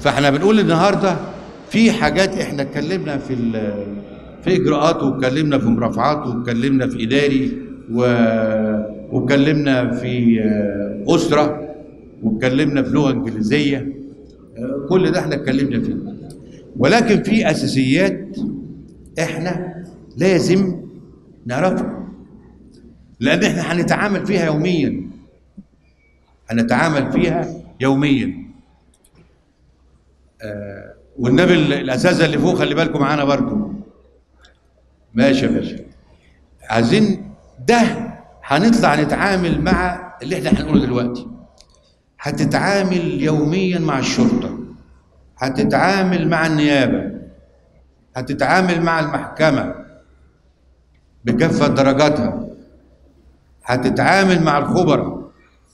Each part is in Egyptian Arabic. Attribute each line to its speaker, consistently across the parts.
Speaker 1: فاحنا بنقول النهارده في حاجات احنا اتكلمنا في ال- في اجراءات واتكلمنا في مرافعات واتكلمنا في اداري و- واتكلمنا في آه، اسره واتكلمنا في لغه انجليزيه آه، كل ده احنا اتكلمنا فيه ولكن في اساسيات احنا لازم نعرفها لان احنا هنتعامل فيها يوميا هنتعامل فيها يوميا آه والنبي ال- الاساتذه اللي فوق خلي بالكم معانا برضو ماشي يا باشا عايزين ده هنطلع نتعامل مع اللي احنا هنقوله دلوقتي هتتعامل يوميا مع الشرطه هتتعامل مع النيابه هتتعامل مع المحكمه بكافه درجاتها هتتعامل مع الخبراء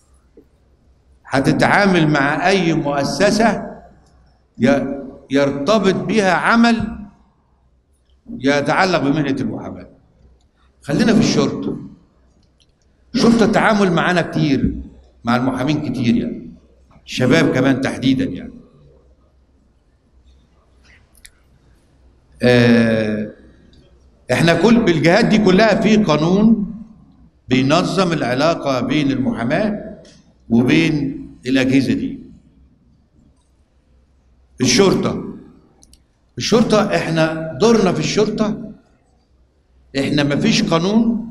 Speaker 1: هتتعامل مع اي مؤسسه ي- يرتبط بها عمل يتعلق بمهنه المحاماه خلينا في الشرطه الشرطه التعامل معانا كتير مع المحامين كتير يعني الشباب كمان تحديدا يعني آه احنا كل بالجهات دي كلها في قانون بينظم العلاقه بين المحاماه وبين الاجهزه دي الشرطه الشرطه احنا دورنا في الشرطه احنا ما فيش قانون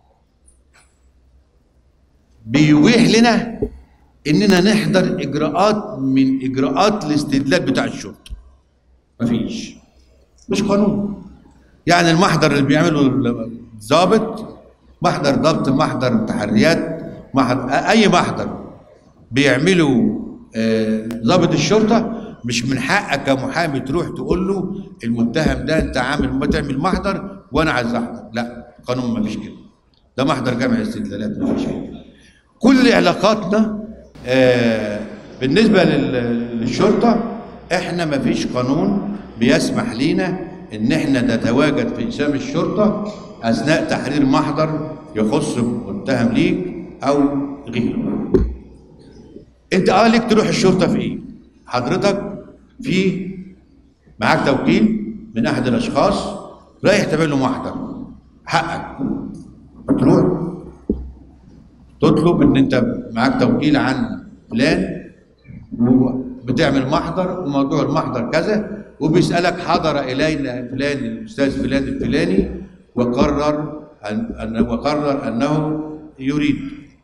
Speaker 1: بيويح لنا اننا نحضر اجراءات من اجراءات الاستدلال بتاع الشرطه مفيش مش قانون يعني المحضر اللي بيعمله الضابط محضر ضبط محضر تحريات محضر اي محضر بيعمله آه، ضابط الشرطه مش من حقك كمحامي تروح تقول له المتهم ده انت عامل ما تعمل محضر وانا عايز احضر لا قانون ما فيش كده ده محضر جمع استدلالات ما فيش كده كل علاقاتنا آه، بالنسبه لل- للشرطه احنا ما فيش قانون بيسمح لينا ان احنا نتواجد في اقسام الشرطه اثناء تحرير محضر يخص متهم ليك او غيره انت اه ليك تروح الشرطه في ايه حضرتك في معاك توكيل من احد الاشخاص رايح تعمل له محضر حقك تروح تطلب ان انت معاك توكيل عن فلان وبتعمل محضر وموضوع المحضر كذا وبيسالك حضر الينا فلان الاستاذ فلان الفلاني وقرر أن أن وقرر انه يريد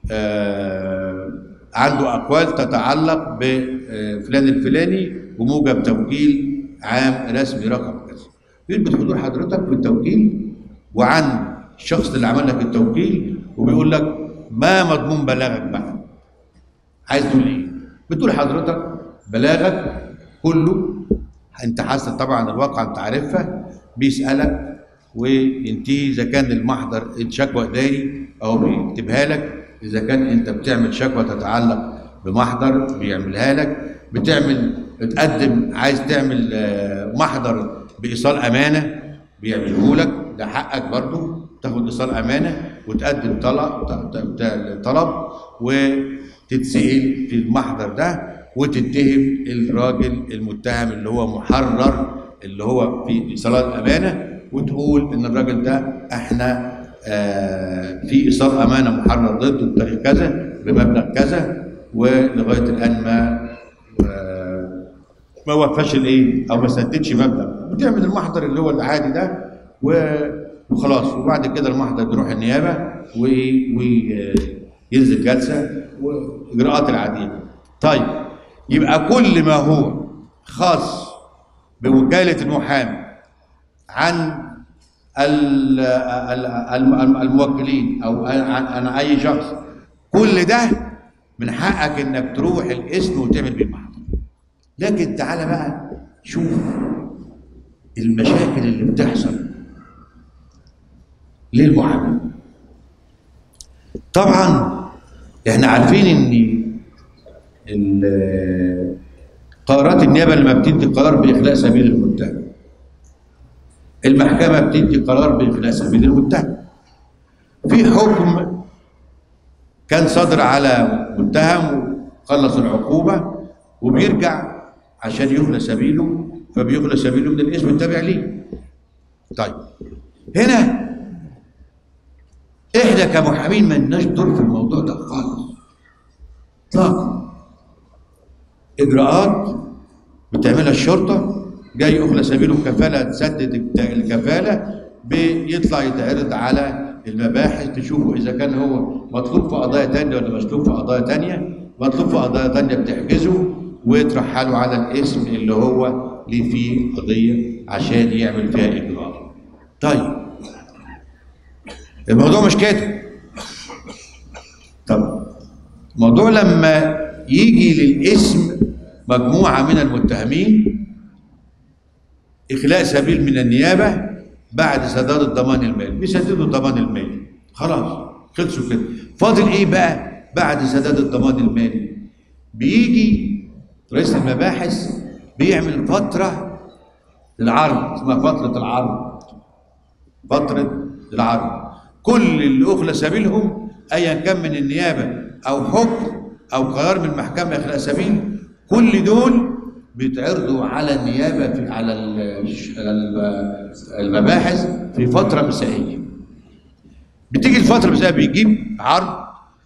Speaker 1: آه عنده اقوال تتعلق بفلان الفلاني وموجب توكيل عام رسمي رقم كذا يثبت حضور حضرتك بالتوكيل وعن الشخص اللي عمل لك التوكيل وبيقول لك ما مضمون بلاغك بقى عايز تقول ايه بتقول حضرتك بلاغك كله انت حاسس طبعا الواقع انت عارفها بيسالك وينتهي اذا كان المحضر شكوى اداري او بيكتبها لك اذا كان انت بتعمل شكوى تتعلق بمحضر بيعملها لك بتعمل بتقدم عايز تعمل آه، محضر بايصال امانه بيعمله لك ده حقك برضو تاخد ايصال امانه وتقدم طلب ط- ط- طلب وتتسال في المحضر ده وتتهم الراجل المتهم اللي هو محرر اللي هو في ايصالات امانه وتقول ان الراجل ده احنا آه في ايصال امانه محرر ضده بتاريخ كذا بمبلغ كذا ولغايه الان ما آه ما وفاش الايه او ما سددش مبلغ بتعمل المحضر اللي هو العادي ده و- وخلاص وبعد كده المحضر بيروح النيابه وينزل جلسه واجراءات العاديه طيب يبقى كل ما هو خاص بوكاله المحامي عن ال- ال- ال- الموكلين او عن عن اي شخص كل ده من حقك انك تروح القسم وتعمل بيه محضر لكن تعالى بقى شوف المشاكل اللي بتحصل للمحامي طبعا احنا عارفين ان ال- قرارات النيابه لما بتدي قرار باخلاء سبيل المتهم المحكمه بتدي قرار باخلاء سبيل المتهم في حكم كان صدر على متهم وخلص العقوبه وبيرجع عشان يخلى سبيله فبيخلى سبيله من الاسم التابع ليه طيب هنا احنا كمحامين ما لناش دور في الموضوع ده خالص اطلاقا اجراءات بتعملها الشرطه جاي يخلى سبيله كفاله تسدد الت- الكفاله بيطلع يتعرض على المباحث تشوفوا اذا كان هو مطلوب في قضايا تانية ولا مطلوب في قضايا تانية مطلوب في قضايا تانية بتحجزه ويترحلوا على الاسم اللي هو ليه فيه قضيه عشان يعمل فيها اجراء طيب الموضوع مش كده طب الموضوع لما يجي للاسم مجموعة من المتهمين إخلاء سبيل من النيابة بعد سداد الضمان المالي بيسددوا الضمان المالي خلاص خلصوا كده فاضل إيه بقى بعد سداد الضمان المالي بيجي رئيس المباحث بيعمل فترة للعرض اسمها فترة العرض فترة العرض كل اللي أخلى سبيلهم أيا كان من النيابة أو حكم أو قرار من المحكمة إخلاء سبيل كل دول بيتعرضوا على النيابة في على ال- على ال- المباحث في فترة مسائية بتيجي الفترة المسائية بيجيب عرض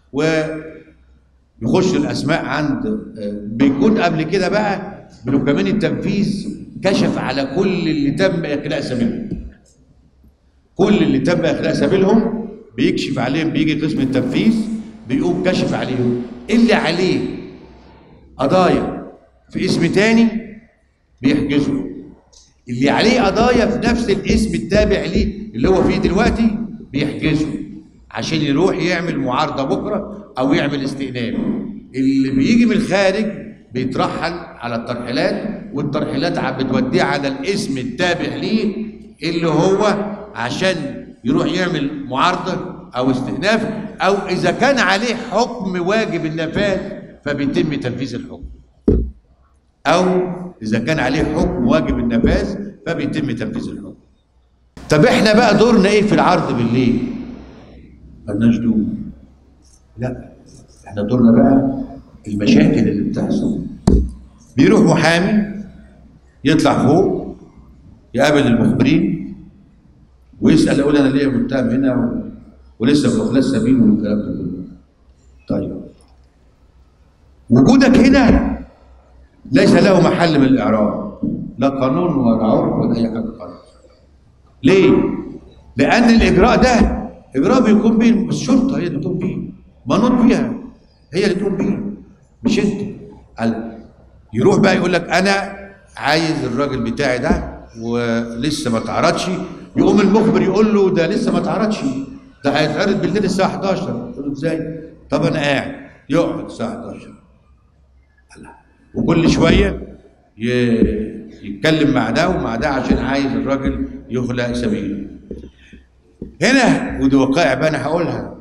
Speaker 1: ويخش الأسماء عند بيكون قبل كده بقى بلوكمان التنفيذ كشف على كل اللي تم إخلاء سبيلهم كل اللي تم اخلاء سبيلهم بيكشف عليهم بيجي قسم التنفيذ بيقوم كشف عليهم اللي عليه قضايا في اسم تاني بيحجزه اللي عليه قضايا في نفس الاسم التابع ليه اللي هو فيه دلوقتي بيحجزه عشان يروح يعمل معارضة بكرة أو يعمل استئناف اللي بيجي من الخارج بيترحل على الترحيلات والترحيلات عم بتوديه على الاسم التابع ليه اللي هو عشان يروح يعمل معارضة أو استئناف أو إذا كان عليه حكم واجب النفاذ فبيتم تنفيذ الحكم أو إذا كان عليه حكم واجب النفاذ فبيتم تنفيذ الحكم طب احنا بقى دورنا ايه في العرض بالليل؟ مالناش دور لا احنا دورنا بقى المشاكل اللي بتحصل بيروح محامي يطلع فوق يقابل المخبرين ويسال يقول انا ليا متهم هنا و... ولسه في اخلاص سبيل والكلام ده كله طيب وجودك هنا ليس له محل من الاعراب لا قانون ولا عرف ولا اي حاجه خالص ليه؟ لان الاجراء ده اجراء بيقوم به الشرطه هي اللي بتقوم بيه منوط بيها هي اللي تقوم بيه مش انت قال يروح بقى يقول لك انا عايز الراجل بتاعي ده ولسه ما اتعرضش يقوم المخبر يقول له ده لسه ما اتعرضش ده هيتعرض بالليل الساعه 11 يقول له ازاي؟ طب انا قاعد يقعد الساعه 11 الله. وكل شويه ي- يتكلم مع ده ومع ده عشان عايز الراجل يخلق سبيله هنا ودي وقائع بقى انا هقولها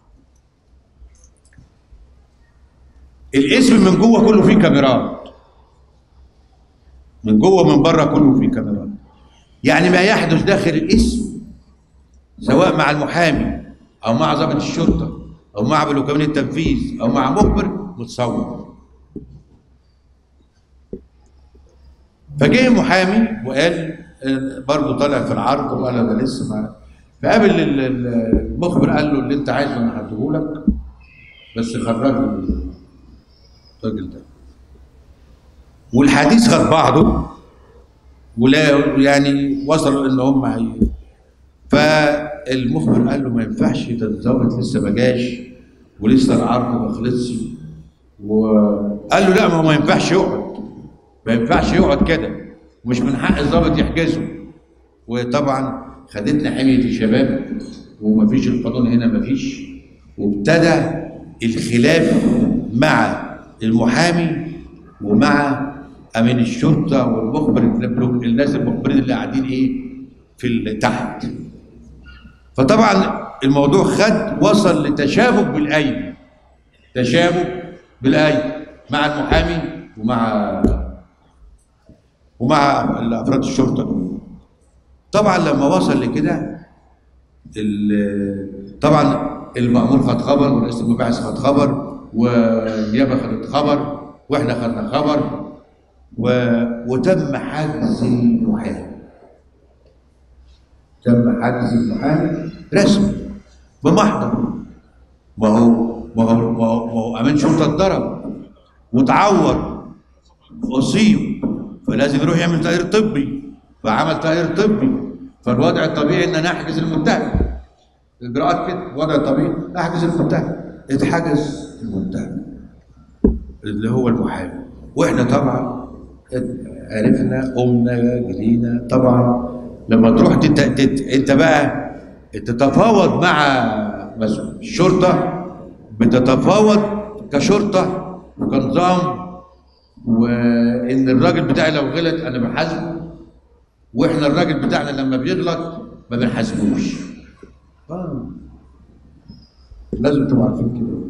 Speaker 1: الاسم من جوه كله فيه كاميرات من جوه ومن بره كله فيه كاميرات يعني ما يحدث داخل الاسم سواء مع المحامي او مع ضابط الشرطه او مع بلوكمان التنفيذ او مع مخبر متصور فجه محامي وقال آه، برضه طالع في العرض وقال انا لسه ما فقابل ال- ال- المخبر قال له اللي انت عايزه انا هديهولك بس خرج لي الراجل ده والحديث خد بعضه ولا يعني وصلوا ان هم هي فالمخبر قال له ما ينفعش ده الظابط لسه ما جاش ولسه العرض ما خلصش وقال له لا ما هو ما ينفعش يقعد ما ينفعش يقعد كده مش من حق الظابط يحجزه وطبعا خدتنا حمية الشباب ومفيش القانون هنا مفيش وابتدى الخلاف مع المحامي ومع امين الشرطه والمخبر الناس المخبرين اللي قاعدين ايه في ال- تحت فطبعا الموضوع خد وصل لتشابك بالايدي تشابك بالايدي مع المحامي ومع ومع افراد الشرطه دول طبعا لما وصل لكده ال- طبعا المأمور خد خبر ورئيس المباحث خد خبر والنيابه خدت خبر واحنا خدنا خبر و... وتم حجز المحامي تم حجز المحامي رسمي بمحضر ما هو ما هو ما هو, ما هو امين شرطه اتضرب وتعور واصيب فلازم يروح يعمل تقرير طبي فعمل تقرير طبي فالوضع الطبيعي ان انا احجز المتهم اجراءات كده الوضع الطبيعي احجز المتهم اتحجز المتهم اللي هو المحامي واحنا طبعا عرفنا قمنا جرينا طبعا لما تروح تت... تت... انت بقى تتفاوض مع مسؤول الشرطه بتتفاوض كشرطه وكنظام وان الراجل بتاعي لو غلط انا بحاسبه واحنا الراجل بتاعنا لما بيغلط ما بنحاسبوش آه. لازم تبقوا عارفين كده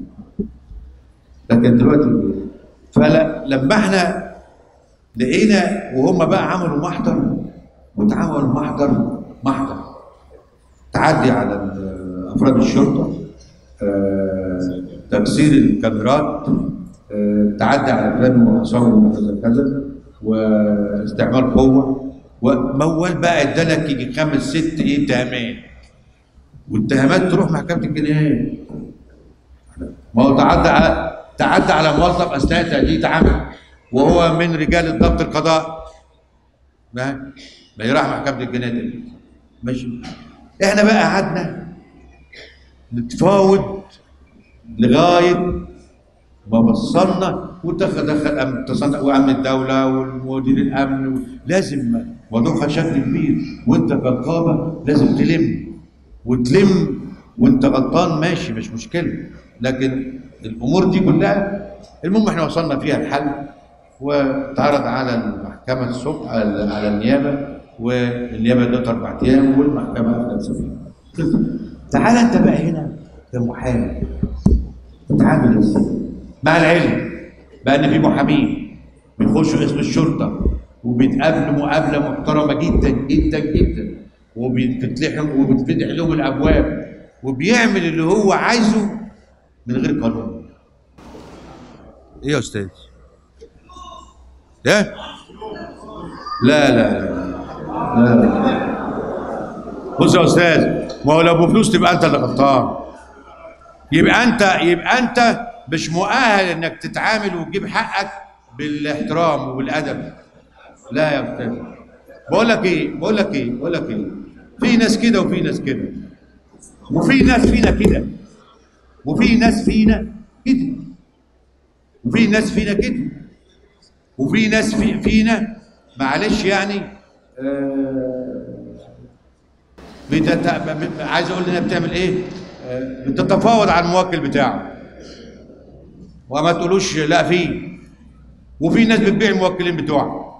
Speaker 1: لكن دلوقتي فلا لما احنا لقينا وهم بقى عملوا محضر واتعملوا محضر محضر تعدي على افراد الشرطه آه، تكسير الكاميرات آه، تعدي على فلان وعصام وكذا كذا واستعمال قوه وموال بقى ادالك يجي خمس ست ايه اتهامات والاتهامات تروح محكمه الجنايات ما هو تعدى على تعدى على موظف اثناء تاديه عمل وهو من رجال الضبط القضاء ما ما يروح محكمه الجنايات ماشي احنا بقى قعدنا نتفاوض لغايه ما وصلنا ودخل دخل امن تصنع وامن الدوله والمدير الامن لازم موضوع شكل كبير وانت كرقابه لازم تلم وتلم وانت غلطان ماشي مش مشكله لكن الامور دي كلها المهم احنا وصلنا فيها الحل واتعرض على المحكمه الصبح على على النيابه والنيابه ادت اربع ايام والمحكمه اخذت سبيل تعال انت بقى هنا كمحامي تتعامل ازاي؟ مع العلم بان في محامين بيخشوا اسم الشرطه وبيتقابلوا مقابله محترمه جدا جدا جدا وبيتفتح وبتفتح لهم الابواب وبيعمل اللي هو عايزه من غير قانون ايه يا استاذ ده لا لا لا لا لا بص يا استاذ ما هو لو بفلوس تبقى انت اللي غلطان يبقى انت يبقى انت مش مؤهل انك تتعامل وتجيب حقك بالاحترام وبالادب لا يا استاذ بقول لك ايه بقول لك ايه بقول لك ايه في ناس كده وفي ناس كده وفي ناس فينا كده وفي ناس فينا كده وفي ناس فينا كده وفي ناس في فينا معلش يعني آه بتت... ب- عايز اقول انها بتعمل ايه؟ آه بتتفاوض على الموكل بتاعه وما تقولوش لا في وفي ناس بتبيع الموكلين بتوعها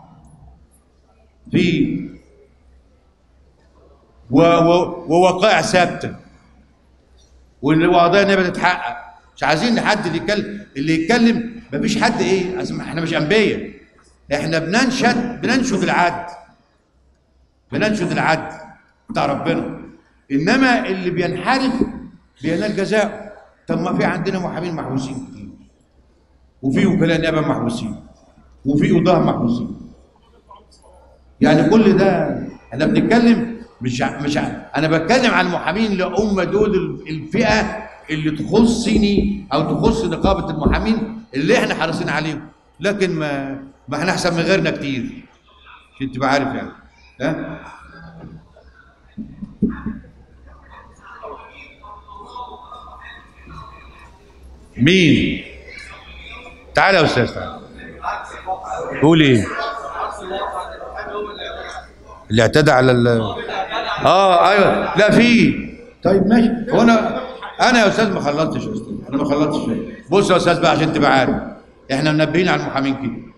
Speaker 1: في و... و... ووقائع ثابته والقضايا انها بتتحقق مش عايزين حد اللي يتكلم اللي يتكلم مفيش حد ايه أصل احنا مش انبياء احنا بننشد بننشد العدل بننشد العدل بتاع ربنا انما اللي بينحرف بينال جزاء طب ما في عندنا محامين محبوسين كتير وفي وكلاء نيابه محبوسين وفي قضاه محبوسين يعني كل ده احنا بنتكلم مش ع- مش ع- انا بتكلم عن المحامين اللي هم دول ال- الفئه اللي تخصني او تخص نقابه المحامين اللي احنا حريصين عليهم لكن ما ما احنا احسن من غيرنا كتير عشان تبقى عارف يعني ها مين تعالى يا استاذ تعالى قول ايه اللي اعتدى على ال اه ايوه لا في طيب ماشي هو انا انا يا استاذ ما خلصتش يا استاذ انا ما خلصتش شيء بص يا استاذ بقى عشان تبقى عارف احنا منبهين على المحامين كده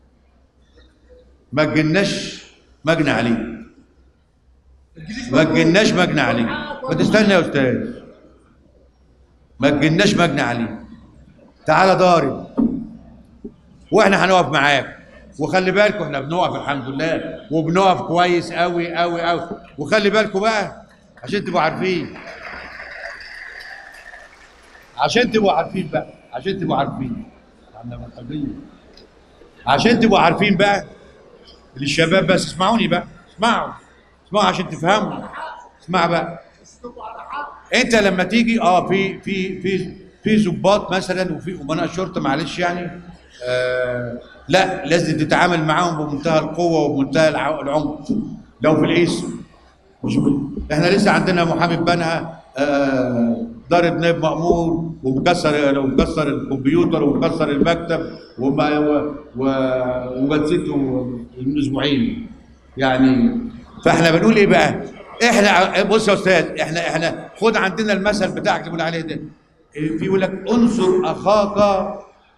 Speaker 1: ما تجناش مجنى عليه ما تجناش مجنى عليه ما تستنى يا استاذ ما تجناش مجنى عليه تعالى ضارب واحنا هنقف معاك وخلي بالكم احنا بنقف الحمد لله وبنقف كويس قوي قوي قوي وخلي بالكم بقى عشان تبقوا عارفين عشان تبقوا عارفين بقى عشان تبقوا عارفين عندنا القضيه عشان تبقوا عارفين بقى للشباب بس اسمعوني بقى اسمعوا اسمعوا عشان تفهموا اسمع بقى انت لما تيجي اه في في في في ضباط مثلا وفي امناء شرطه معلش يعني آه لا لازم تتعامل معاهم بمنتهى القوه وبمنتهى الع- العمق لو في الاسم مش احنا لسه عندنا محامي بنها آه ضارب نائب مأمور ومكسر ومكسر الكمبيوتر ومكسر المكتب وما- و- و- وجلسته من اسبوعين يعني فاحنا بنقول ايه بقى؟ احنا بص يا استاذ احنا احنا خد عندنا المثل بتاعك اللي بنقول عليه ده إيه، في يقول لك انصر اخاك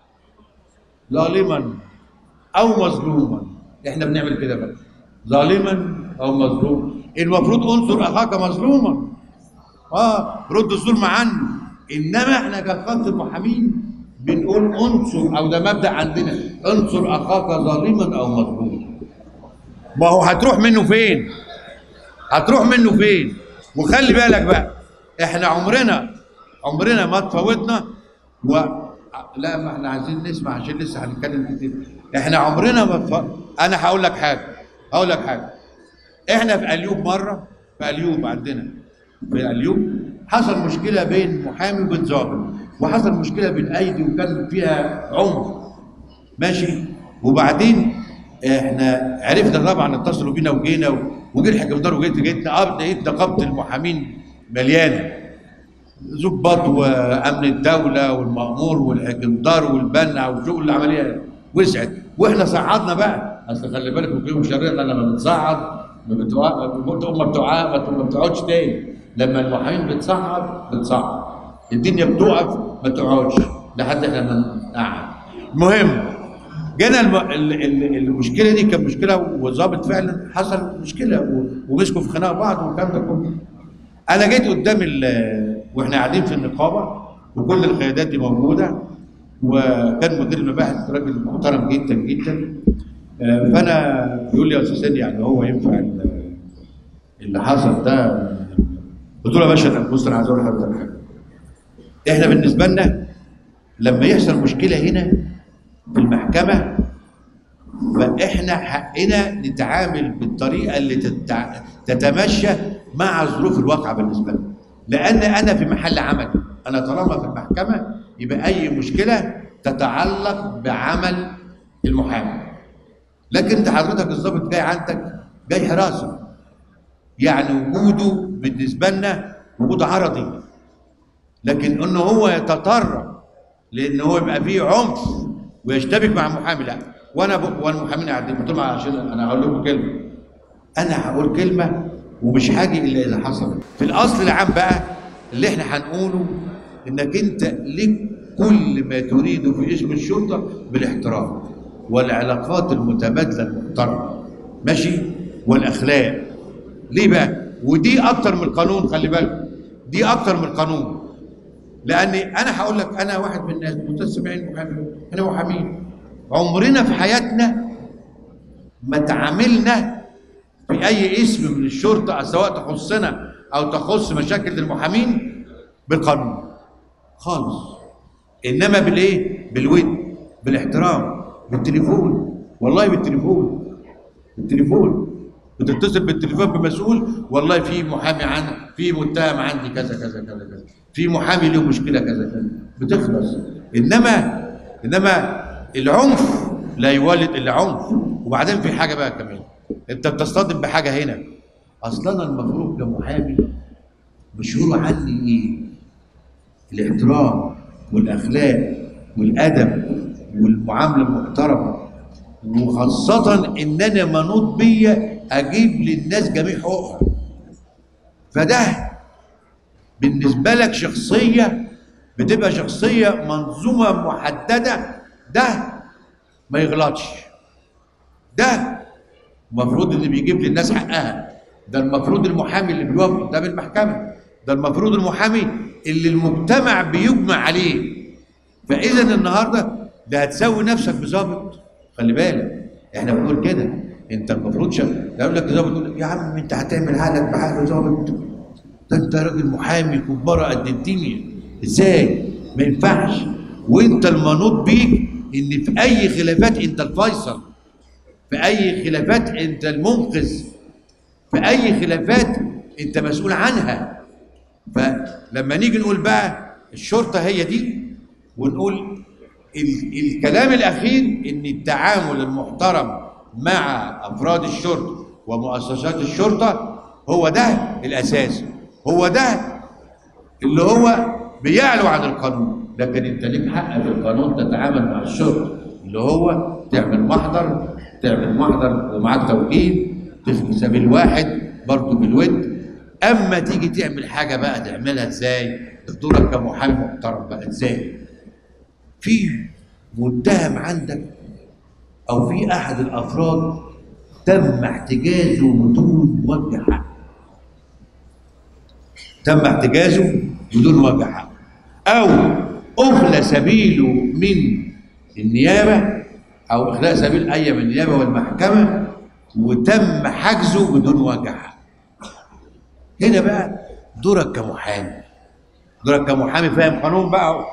Speaker 1: ظالما او مظلوما احنا بنعمل كده بقى ظالما او مظلوم المفروض انصر اخاك مظلوما اه رد الظلم عنه انما احنا كخط المحامين بنقول انصر او ده مبدا عندنا انصر اخاك ظالما او مظلوما ما هو هتروح منه فين هتروح منه فين وخلي بالك بقى احنا عمرنا عمرنا ما تفاوضنا و لا ما احنا عايزين نسمع عشان لسه هنتكلم كتير احنا عمرنا ما تف... انا هقول لك حاجه هقول لك حاجه احنا في اليوب مره في اليوب عندنا في اليوب حصل مشكله بين محامي وبين ضابط وحصل مشكله بين ايدي وكان فيها عنف ماشي وبعدين احنا عرفنا طبعا اتصلوا بينا وجينا و- وجه الحكم دار وجيت جيت نقابه لقيت نقابه المحامين مليانه ضباط وامن الدوله والمامور والحكمدار والبنا وشغل العمليه وسعت واحنا صعدنا بقى اصل خلي بالك وفيهم شريطه لما بتصعد ما بتوع- ما بتوع- ما بتقعدش تاني لما المحامين بتصعد بتصعد الدنيا بتقف ما تقعدش لحد احنا ما نقعد المهم جينا الم... ال... ال... المشكله دي كانت مشكله وظابط فعلا حصل مشكله و... ومسكوا في خناق بعض والكلام ده كله انا جيت قدام ال... واحنا قاعدين في النقابه وكل القيادات دي موجوده وكان مدير المباحث راجل محترم جدا جدا آه، فانا بيقول لي يا استاذ سيدي يعني هو ينفع ال- اللي حصل ده قلت له يا باشا انا بص انا عايز اقول لحضرتك حاجه احنا بالنسبه لنا لما يحصل مشكله هنا في المحكمة فإحنا حقنا نتعامل بالطريقة اللي تتع... تتمشى مع ظروف الواقع بالنسبة لنا لأن أنا في محل عمل أنا طالما في المحكمة يبقى أي مشكلة تتعلق بعمل المحامي لكن أنت حضرتك الضابط جاي عندك جاي حراسة يعني وجوده بالنسبة لنا وجود عرضي لكن انه هو يتطرق لان هو يبقى فيه عنف ويشتبك مع محامي لا وانا ب... وانا محامين قاعدين قلت لهم عشان انا هقول لكم كلمه انا هقول كلمه ومش هاجي الا اذا حصلت في الاصل العام بقى اللي احنا هنقوله انك انت ليك كل ما تريده في اسم الشرطه بالاحترام والعلاقات المتبادله المحترمه ماشي والاخلاق ليه بقى ودي اكتر من القانون خلي بالك دي اكتر من القانون لاني انا هقول لك انا واحد من الناس متسمعين محامي انا محامين عمرنا في حياتنا ما تعاملنا في اي اسم من الشرطه سواء تخصنا او تخص مشاكل المحامين بالقانون خالص انما بالايه بالود بالاحترام بالتليفون والله بالتليفون بالتليفون بتتصل بالتليفون بمسؤول والله في محامي عن في متهم عندي كذا كذا كذا كذا في محامي له مشكله كذا كذا بتخلص انما انما العنف لا يولد الا عنف وبعدين في حاجه بقى كمان انت بتصطدم بحاجه هنا اصلا المفروض كمحامي مشهور عني ايه؟ الاحترام والاخلاق والادب والمعامله المحترمه وخاصة إن أنا منوط بيا أجيب للناس جميع حقوقها فده بالنسبة لك شخصية بتبقى شخصية منظومة محددة ده ما يغلطش ده المفروض اللي بيجيب للناس حقها ده المفروض المحامي اللي بيقف قدام المحكمة ده المفروض المحامي اللي المجتمع بيجمع عليه فإذا النهارده ده هتسوي نفسك بظابط خلي بالك احنا بنقول كده انت المفروض شغ... ده يقول لك ظابط يقول لك يا عم انت هتعمل حالك بحال ظابط ده انت راجل محامي كبارة قد الدنيا ازاي؟ ما ينفعش وانت المنوط بيك ان في اي خلافات انت الفيصل في اي خلافات انت المنقذ في اي خلافات انت مسؤول عنها فلما نيجي نقول بقى الشرطه هي دي ونقول ال- الكلام الاخير ان التعامل المحترم مع افراد الشرطه ومؤسسات الشرطه هو ده الاساس هو ده اللي هو بيعلو عن القانون لكن انت ليك حق في القانون تتعامل مع الشرطه اللي هو تعمل محضر تعمل محضر ومعاك توكيل تفك سبيل واحد برضه بالود اما تيجي تعمل حاجه بقى تعملها ازاي ده دورك كمحامي محترم بقى ازاي في متهم عندك او في احد الافراد تم احتجازه بدون وجه حق تم احتجازه بدون وجه حق او اخلى سبيله من النيابه او اخلاء سبيل اي من النيابه والمحكمه وتم حجزه بدون وجه حق هنا بقى دورك كمحامي دورك كمحامي فاهم قانون بقى أهو.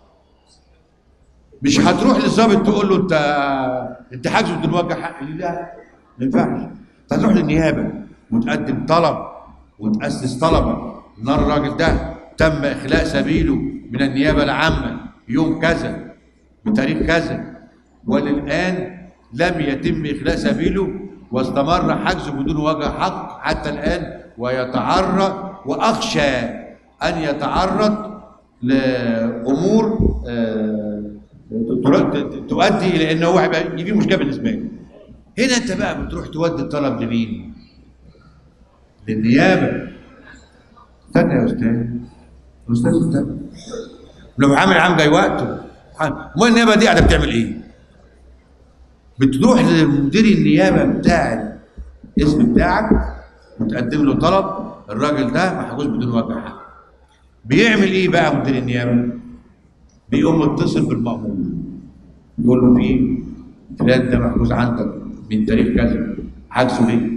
Speaker 1: مش هتروح للظابط تقول له انت انت حاجزه بدون وجه حق لا ما ينفعش انت هتروح للنيابه وتقدم طلب وتاسس طلبه ان الراجل ده تم اخلاء سبيله من النيابه العامه يوم كذا بتاريخ كذا وللان لم يتم اخلاء سبيله واستمر حجزه بدون وجه حق حتى الان ويتعرض واخشى ان يتعرض لامور آه، تر- تؤدي الى ان هو هيبقى يجي مشكله بالنسبه له. هنا انت بقى بتروح تودي الطلب لمين؟ للنيابه. استنى يا استاذ. استاذ استنى. لو عامل عام جاي وقته. امال النيابه دي قاعده بتعمل ايه؟ بتروح لمدير النيابه بتاع الاسم بتاعك وتقدم له طلب الراجل ده محجوز بدون وجه حق. بيعمل ايه بقى مدير النيابه؟ بيقوم متصل بالمأمور يقول له في فلان ده محجوز عندك من تاريخ كذا حجزه ليه؟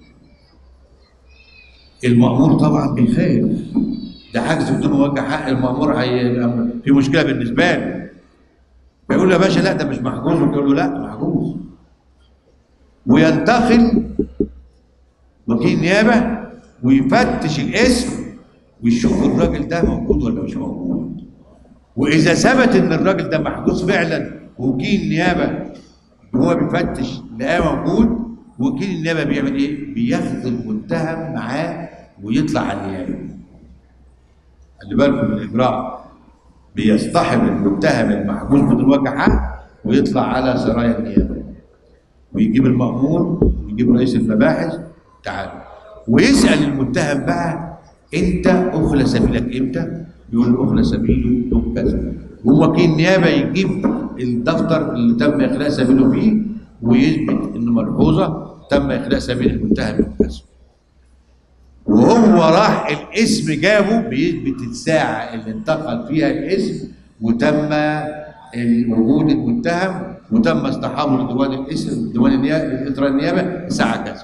Speaker 1: المأمور طبعا بيخاف ده حجز بدون وجه حق المأمور هيبقى في مشكله بالنسبه له فيقول له يا باشا لا ده مش محجوز وتقول له لا محجوز وينتقل وكيل نيابه ويفتش الاسم ويشوف الراجل ده موجود ولا مش موجود واذا ثبت ان الراجل ده محجوز فعلا وكيل نيابه وهو بيفتش لقاه موجود وكيل النيابه بيعمل ايه؟ بياخد المتهم معاه ويطلع على النيابه. خلي بالكم من الاجراء بيصطحب المتهم المحجوز بدون وجه حق ويطلع على سرايا النيابه. ويجيب المأمور ويجيب رئيس المباحث تعال ويسأل المتهم بقى انت اخلى سبيلك امتى؟ يقول له اخلى سبيلي يوم كذا ووكيل نيابه يجيب الدفتر اللي تم اخلاء سبيله فيه ويثبت ان ملحوظه تم اخلاء سبيل المتهم يوم كذا وهو راح الاسم جابه بيثبت الساعه اللي انتقل فيها الاسم وتم وجود المتهم وتم اصطحابه لديوان الاسم ديوان النيابه اطار النيابه الساعه كذا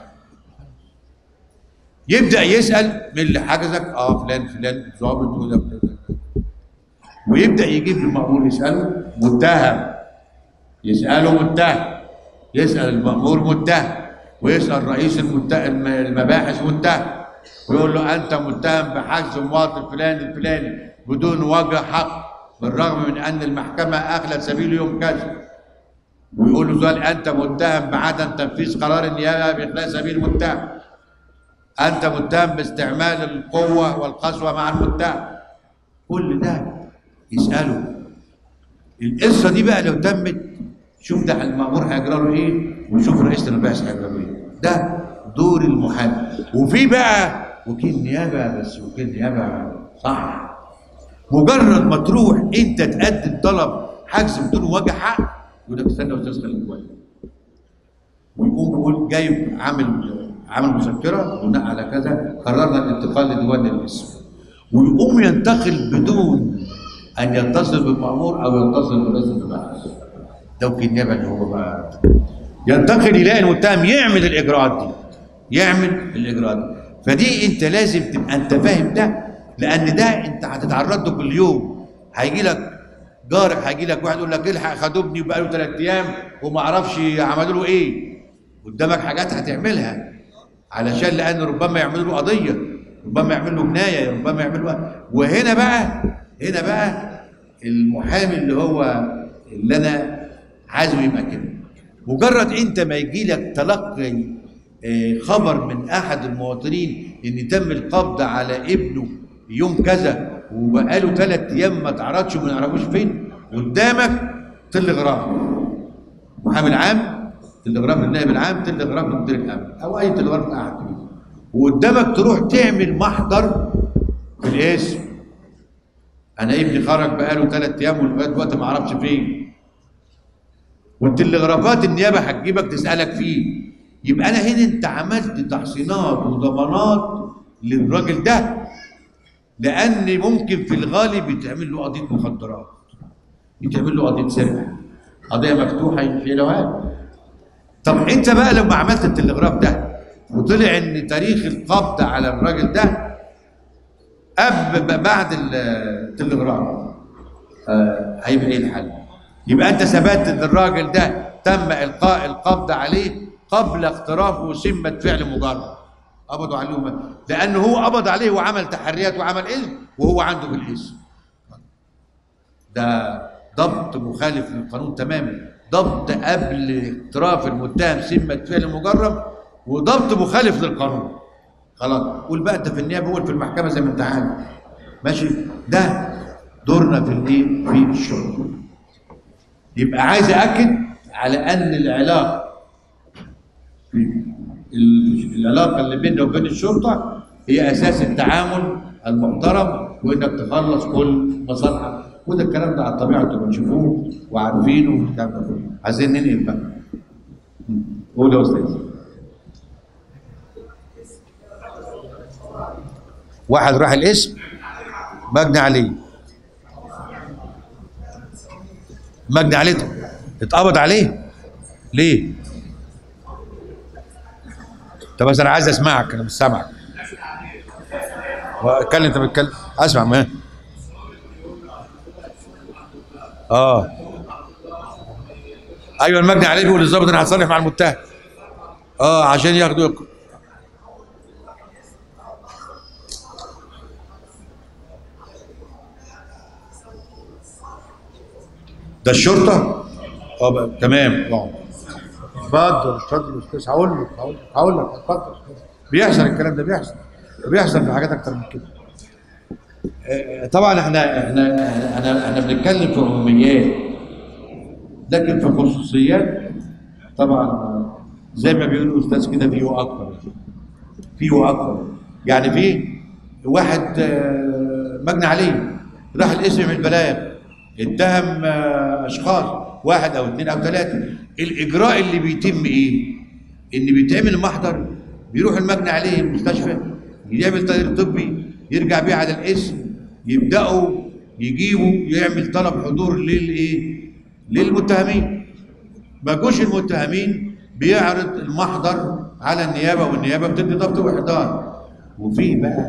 Speaker 1: يبدا يسال من اللي حجزك اه فلان فلان ظابط ولا فلان ويبدا يجيب المأمور يساله متهم يساله متهم يسال المأمور متهم ويسال رئيس المتهم المباحث متهم ويقول له انت متهم بحجز مواطن فلان الفلاني بدون وجه حق بالرغم من ان المحكمه اخلت سبيله يوم كذا ويقول له سؤال انت متهم بعدم تنفيذ قرار النيابه باخلاء سبيل المتهم انت متهم باستعمال القوه والقسوه مع المتهم كل ده يساله القصه دي بقى لو تمت شوف ده المامور هيجرى له ايه وشوف رئيس المباحث هيجرى له ايه ده دور المحامي وفي بقى وكيل نيابه بس وكيل نيابه صح مجرد ما تروح انت تقدم طلب حجز بدون وجه حق يقول لك استنى يا استاذ خليك كويس ويقوم يقول جايب عامل عامل مذكره بناء على كذا قررنا الانتقال لديوان الاسم ويقوم ينتقل بدون ان يتصل بالمامور او يتصل برئيس المباحث ده وكيل النيابه اللي هو بقى ينتقل يلاقي المتهم يعمل الاجراءات دي يعمل الاجراءات دي فدي انت لازم تبقى انت فاهم ده لان ده انت هتتعرض له كل يوم هيجي لك جارح هيجي لك واحد يقول لك الحق خدوا ابني وبقى له ثلاث ايام وما اعرفش عملوا له ايه قدامك حاجات هتعملها علشان لان ربما يعملوا له قضيه ربما يعمل له جنايه ربما يعمل له وهنا بقى هنا بقى المحامي اللي هو اللي انا عايزه يبقى كده مجرد انت ما يجي لك تلقي آه، خبر من احد المواطنين ان تم القبض على ابنه يوم كذا وبقاله ثلاث ايام ما تعرضش وما نعرفوش فين قدامك تلغراف محامي العام تلغراف للنائب العام تلغراف لمدير الامن او اي تلغراف قاعد فيه وقدامك تروح تعمل محضر في الاسم انا ابني خرج بقاله ثلاث ايام ولغايه دلوقتي ما اعرفش فين والتلغرافات النيابه هتجيبك تسالك فيه يبقى انا هنا انت عملت تحصينات وضمانات للراجل ده لان ممكن في الغالب يتعمل له قضيه مخدرات يتعمل له قضيه سرقه قضيه مفتوحه يشيلوها له. طب انت بقى لما عملت التلغراف ده وطلع ان تاريخ القبض على الراجل ده قبل بعد التلغراف آه هيبقى ايه الحل؟ يبقى انت ثبت ان الراجل ده تم القاء القبض عليه قبل اقترافه سمه فعل مجرد قبضوا عليه وما- لانه هو قبض عليه وعمل تحريات وعمل اذن وهو عنده في الاسم ده ضبط مخالف للقانون تماما ضبط قبل اقتراف المتهم سمه فعل مجرم وضبط مخالف للقانون خلاص قول بقى انت في النيابه قول في المحكمه زي ما انت عارف ماشي ده دورنا في الايه في الشغل يبقى عايز اكد على ان العلاقه ال- العلاقه اللي بيننا وبين الشرطه هي اساس التعامل المحترم وانك تخلص كل مصالحك وده الكلام ده على الطبيعه انتوا بتشوفوه وعارفينه والكلام ده كله عايزين ننقل بقى قول يا استاذ واحد راح الاسم مجني عليه مجني عليه اتقبض عليه ليه؟ طب بس انا عايز اسمعك انا مش سامعك اتكلم انت بتتكلم اسمع ما اه ايوه المجني عليه بيقول للظابط انا هتصالح مع المتهم اه عشان ياخدوا ده الشرطه اه بقى تمام اه اتفضل اتفضل يا استاذ هقول لك هقول لك هقول لك اتفضل بيحصل الكلام ده بيحصل بيحصل في حاجات اكتر من كده آه، طبعا احنا احنا احنا احنا بنتكلم في عموميات لكن في خصوصيات طبعا زي ما بيقول الاستاذ كده فيه اكتر فيه اكتر يعني في واحد آه، مجني عليه راح الاسم من البلاغ اتهم آه، اشخاص واحد او اثنين او ثلاثه الاجراء اللي بيتم ايه؟ ان بيتعمل محضر بيروح المجني عليه المستشفى يعمل تقرير طبي يرجع بيه على الاسم يبداوا يجيبوا يعمل طلب حضور للايه؟ للمتهمين ما جوش المتهمين بيعرض المحضر على النيابه والنيابه بتدي ضبط واحضار وفي بقى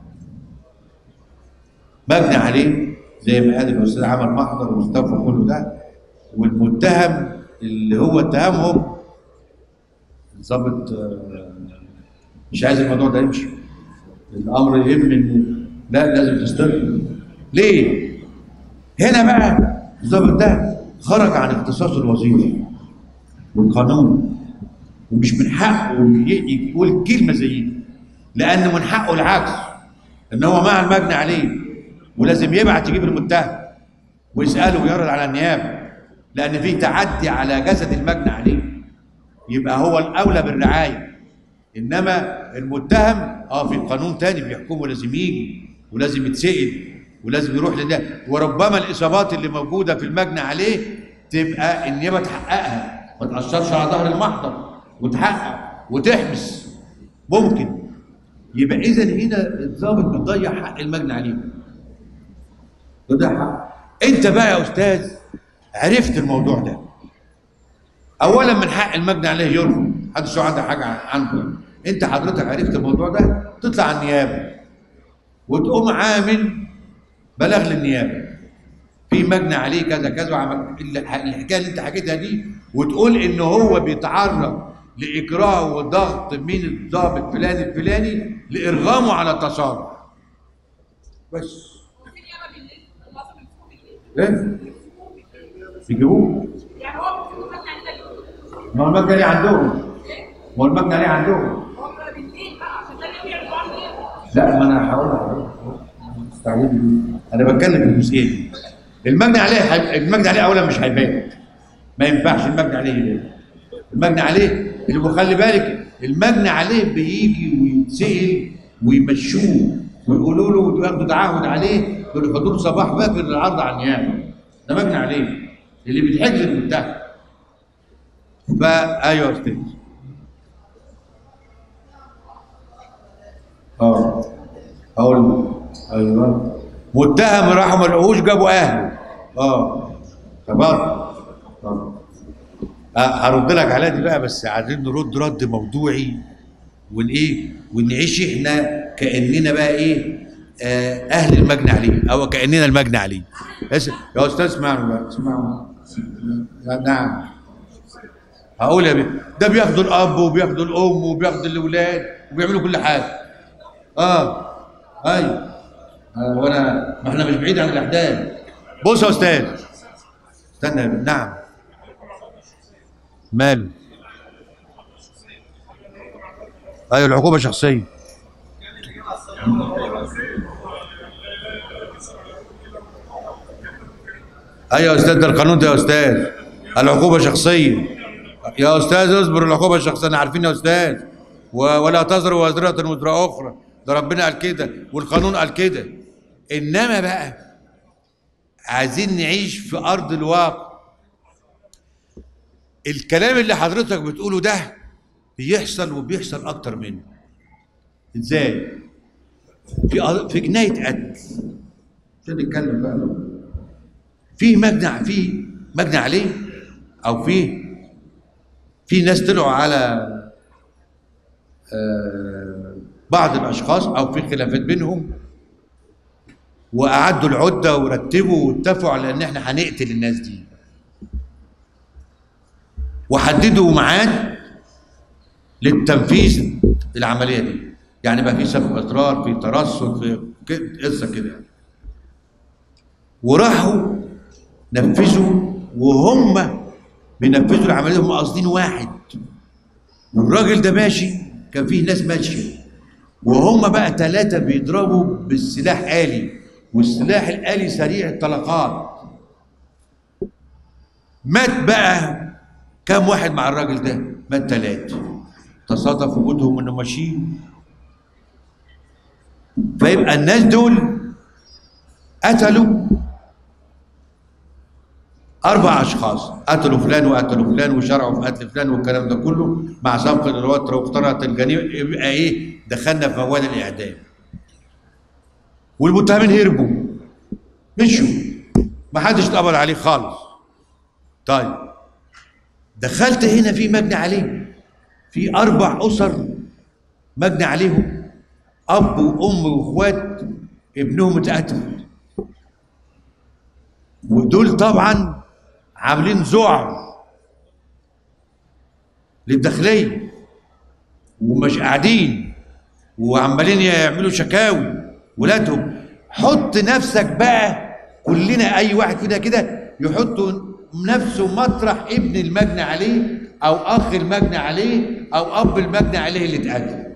Speaker 1: مبني عليه زي ما قال الاستاذ عمل محضر واستوفى كله ده والمتهم اللي هو اتهمهم الضابط آه، مش عايز الموضوع ده يمشي الامر يهم ان لا لازم تستقبل ليه؟ هنا بقى الضابط ده خرج عن اختصاصه الوظيفي والقانون ومش من حقه ي- يقول كلمه زي دي لان من حقه العكس ان هو مع المجني عليه ولازم يبعت يجيب المتهم ويساله ويعرض على النيابه لان في تعدي على جسد المجني عليه يبقى هو الاولى بالرعايه انما المتهم اه في قانون تاني بيحكمه لازم يجي ولازم يتسال ولازم يروح لده وربما الاصابات اللي موجوده في المجني عليه تبقى النيابه تحققها ما تاثرش على ظهر المحضر وتحقق وتحبس ممكن يبقى اذا هنا الضابط بيضيع حق المجني عليه بيضيع حق انت بقى يا استاذ عرفت الموضوع ده اولا من حق المجني عليه يرفض محدش له عنده حاجه عنده انت حضرتك عرفت الموضوع ده تطلع على النيابه وتقوم عامل بلاغ للنيابه في مجني عليه كذا كذا وعمل الحكايه اللي انت حكيتها دي وتقول ان هو بيتعرض لاكراه وضغط من الضابط فلان الفلاني لارغامه على التصرف بس
Speaker 2: ممكن يعمل بالليل الوظيفه بتكون بالليل
Speaker 1: ايه يجيبوه
Speaker 2: يعني هو ممكن يكون عندنا بالليل
Speaker 1: ما هو المجني عليه عندهم
Speaker 2: ايه
Speaker 1: ما هو المجني عليه عندهم
Speaker 2: هو بيبقى بالليل بقى عشان ده اللي بيعرفوا عنه ايه
Speaker 1: لا ما انا هقول استعجلي انا بتكلم في الجزئيه دي المجني عليه حي... المجني عليه اولا مش هيبان ما ينفعش المجني عليه يبان المجني عليه اللي خلي بالك المجني عليه بيجي ويتسال ويمشوه ويقولوا له وياخدوا تعهد عليه بالحضور صباح باكر للعرض على النيابه ده مجني عليه اللي بيتحجز المتهم فا ايوه يا استاذ اه اقول ايوه متهم راحوا ما لقوهوش جابوا اهله اه تمام طب آه، هرد لك عليها دي بقى بس عايزين نرد رد موضوعي ون ايه ونعيش احنا كاننا بقى ايه آه اهل المجني عليه او كاننا المجني عليه بس يا استاذ اسمعني بقى اسمعوا نعم هقول يا بيه ده بياخدوا الاب وبياخدوا الام وبياخدوا الاولاد وبيعملوا كل حاجه اه ايوه آه وانا ما احنا مش بعيد عن الاحداث بص يا استاذ استنى يا بيه. نعم ماله ايوه العقوبه شخصيه ايوه يا استاذ ده القانون ده يا استاذ العقوبه شخصيه يا استاذ اصبر العقوبه الشخصيه احنا عارفين يا استاذ و- ولا تزر وازره وزر اخرى ده ربنا قال كده والقانون قال كده انما بقى عايزين نعيش في ارض الواقع الكلام اللي حضرتك بتقوله ده بيحصل وبيحصل اكتر منه ازاي في قض- في جنايه قتل عشان نتكلم بقى في مجني في مجني عليه او في في ناس طلعوا على آه، بعض الاشخاص او في خلافات بينهم واعدوا العده ورتبوا واتفقوا على ان احنا هنقتل الناس دي وحددوا ميعاد للتنفيذ العمليه دي يعني بقى في سبب اضرار في ترصد في كده- قصه كده يعني. وراحوا نفذوا وهم بينفذوا العمليه هم قاصدين واحد والراجل ده ماشي كان فيه ناس ماشيه وهم بقى ثلاثه بيضربوا بالسلاح آلي والسلاح الآلي سريع الطلقات مات بقى كام واحد مع الراجل ده مات ثلاثه تصادف وجودهم انهم ماشيين فيبقى الناس دول قتلوا أربع أشخاص قتلوا فلان وقتلوا فلان وشرعوا في قتل فلان والكلام ده كله مع سبق الوتر واقترعت الجريمة يبقى إيه دخلنا في موال الإعدام والمتهمين هربوا مشوا ما حدش اتقبض عليه خالص طيب دخلت هنا في مجني عليه في أربع أسر مجني عليهم أب وأم وإخوات ابنهم اتقتل ودول طبعا عاملين ذعر للداخليه ومش قاعدين وعمالين يعملوا شكاوي ولادهم حط نفسك بقى كلنا اي واحد فينا كده يحط نفسه مطرح ابن المجني عليه او اخ المجني عليه او اب المجني عليه اللي اتقتل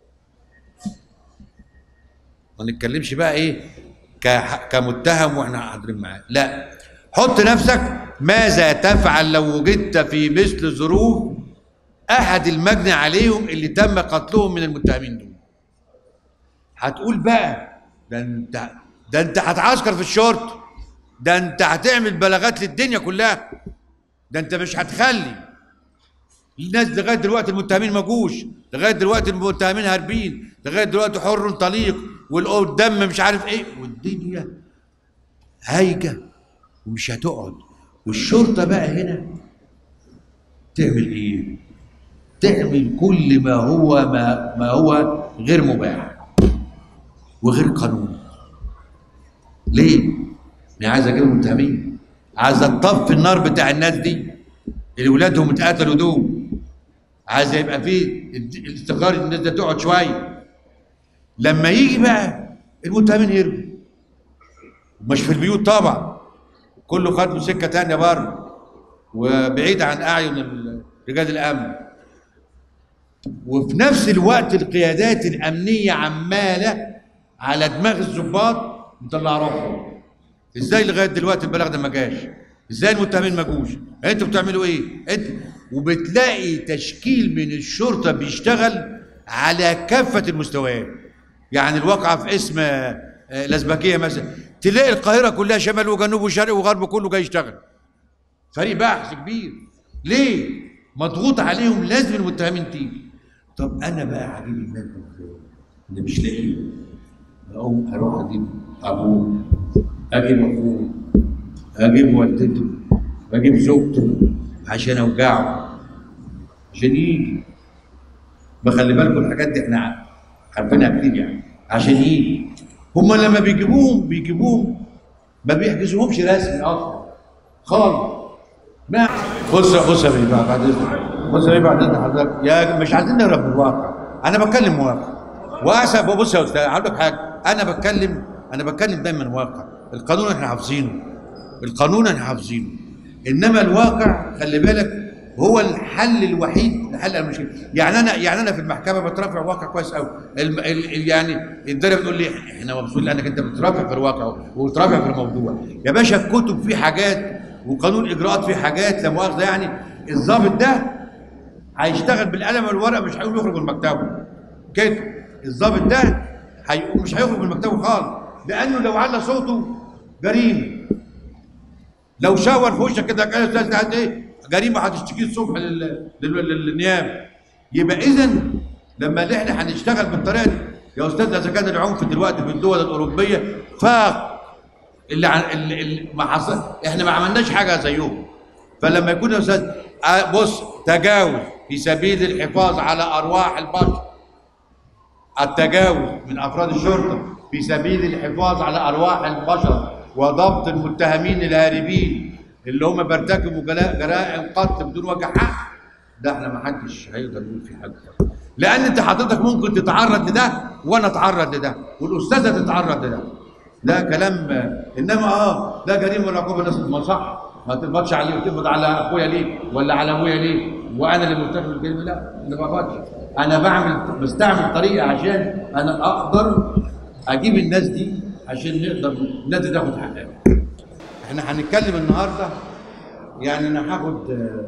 Speaker 1: ما نتكلمش بقى ايه ك- كمتهم واحنا حاضرين معاه لا حط نفسك ماذا تفعل لو وجدت في مثل ظروف احد المجني عليهم اللي تم قتلهم من المتهمين دول هتقول بقى ده انت ده انت هتعسكر في الشرطه ده انت هتعمل بلاغات للدنيا كلها ده انت مش هتخلي الناس لغايه دلوقتي المتهمين ما جوش لغايه دلوقتي المتهمين هاربين لغايه دلوقتي حر طليق والدم مش عارف ايه والدنيا هايجه ومش هتقعد والشرطه بقى هنا تعمل ايه تعمل كل ما هو ما, ما هو غير مباح وغير قانوني ليه انا عايز اجيب المتهمين عايز اطفي النار بتاع الناس دي اللي ولادهم اتقتلوا دول عايز يبقى فيه الاستقرار الناس ده تقعد شويه لما يجي بقى المتهمين يرجعوا مش في البيوت طبعا كله خد له سكه تانيه بره وبعيد عن اعين ال- رجال الامن وفي نفس الوقت القيادات الامنيه عماله على دماغ الضباط مطلع روحهم ازاي لغايه دلوقتي البلاغ ده ما جاش ازاي المتهمين ما جوش انتوا بتعملوا ايه انت وبتلاقي تشكيل من الشرطه بيشتغل على كافه المستويات يعني الواقعه في اسم آه، آه، الازبكيه مثلا تلاقي القاهره كلها شمال وجنوب وشرق وغرب كله جاي يشتغل فريق بحث كبير ليه مضغوط عليهم لازم المتهمين تيجي طب انا بقى هجيب الناس دي ازاي اللي مش لاقيه اقوم اروح اجيب ابوه اجيب اخوه اجيب والدته اجيب زوجته عشان اوجعه عشان يجي بخلي بالكم الحاجات دي احنا عارفينها كتير يعني عشان يجي هم لما بيجيبوهم بيجيبوهم ما بيحجزوهمش رسمي اصلا خالص ما بص بص يا بيه بقى بعد اذنك بص يا بيه بعد اذن حضرتك يا مش عايزين نهرب من الواقع انا بتكلم واقع واسف بص يا استاذ هقول لك حاجه انا بتكلم انا بتكلم دايما واقع القانون احنا حافظينه القانون احنا حافظينه انما الواقع خلي بالك هو الحل الوحيد لحل المشكله يعني انا يعني انا في المحكمه بترافع واقع كويس قوي الم... ال... ال- يعني الدايره بتقول لي احنا مبسوطين لانك انت بترافع في الواقع وبترافع في الموضوع يا باشا الكتب فيه حاجات وقانون الاجراءات فيه حاجات لا مؤاخذه يعني الضابط ده هيشتغل بالقلم والورقه مش هيقوم يخرج من مكتبه كده الضابط ده هيقوم مش هيخرج من مكتبه خالص لانه لو على صوته جريمه لو شاور في وشك كده قال يا استاذ ده عايز ايه جريمه هتشتكيه الصبح لل- لل- لل- للنيابه يبقى اذا لما احنا هنشتغل بالطريقه دي يا استاذ اذا كان العنف دلوقتي في الدول الاوروبيه فاق اللي, عن اللي, اللي ما حصل احنا ما عملناش حاجه زيهم فلما يكون يا استاذ آه، بص تجاوز في سبيل الحفاظ على ارواح البشر التجاوز من افراد الشرطه في سبيل الحفاظ على ارواح البشر وضبط المتهمين الهاربين اللي هم بيرتكبوا جلا- جرائم قتل بدون وجه حق ده احنا ما حدش هيقدر يقول في حاجه لان انت حضرتك ممكن تتعرض لده وانا اتعرض لده والاستاذه تتعرض لده ده كلام انما اه ده جريمه والعقوبه الناس ما صح ما تقبضش عليه وتقبض على اخويا ليه ولا على ابويا ليه وانا اللي مرتكب الجريمه لا انا ما بقبضش انا بعمل بستعمل طريقه عشان انا اقدر اجيب الناس دي عشان نقدر الناس دي تاخد حقها احنا هنتكلم النهارده يعني انا هاخد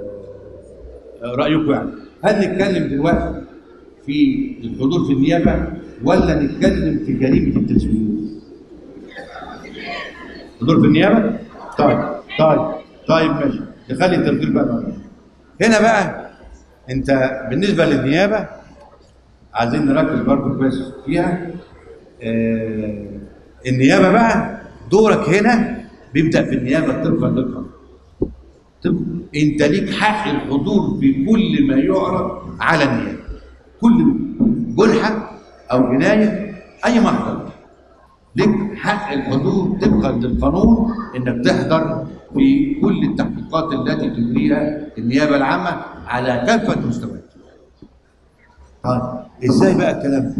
Speaker 1: آه، رايكم يعني هل نتكلم دلوقتي في الحضور في النيابه ولا نتكلم في جريمه التزوير حضور في النيابه طيب طيب طيب ماشي نخلي التفكير بقى معنا. هنا بقى انت بالنسبه للنيابه عايزين نركز برضه كويس فيها آه النيابه بقى دورك هنا بيبدا في النيابه طبقا للقانون طب انت ليك حق الحضور في كل ما يعرض على النيابه كل جنحه او جنايه اي محضر لك حق الحضور طبقا للقانون انك تحضر في كل التحقيقات التي تجريها النيابه العامه على كافه المستويات. طيب ازاي بقى الكلام ده؟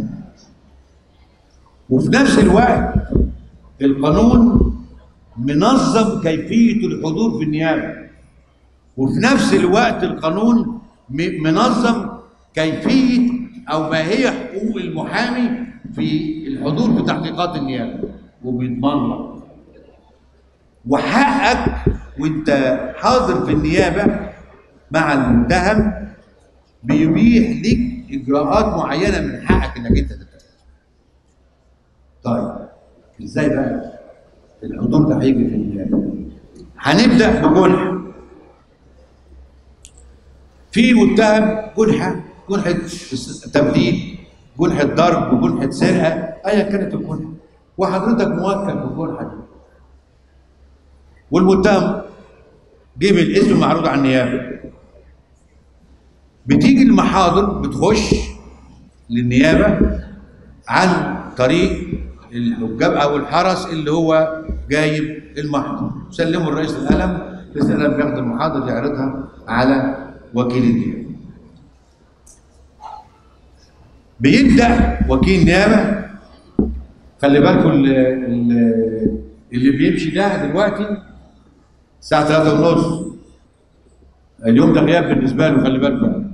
Speaker 1: وفي نفس الوقت القانون منظم كيفيه الحضور في النيابه. وفي نفس الوقت القانون م- منظم كيفيه او ما هي حقوق المحامي في الحضور في تحقيقات النيابه وبيضمن لك وحقك وانت حاضر في النيابه مع المتهم بيبيح لك اجراءات معينه من حقك انك انت تتخذ طيب ازاي بقى الحضور ده هيجي في النيابه هنبدا بجنحه في متهم جنحه جنحه تبديد جنحه ضرب جنحه سرقه ايا كانت الجنحه وحضرتك موكل بالجنحه دي والمتهم جه بالاسم معروض على النيابه بتيجي المحاضر بتخش للنيابه عن طريق الحجاب او الحرس اللي هو جايب المحضر سلمه الرئيس القلم رئيس القلم بياخد المحاضر يعرضها على وكيل النيابه بيبدا وكيل نيابه خلي بالكم ال- ال- اللي بيمشي ده دلوقتي الساعه 3 ونص اليوم ده غياب بالنسبه له خلي بالكم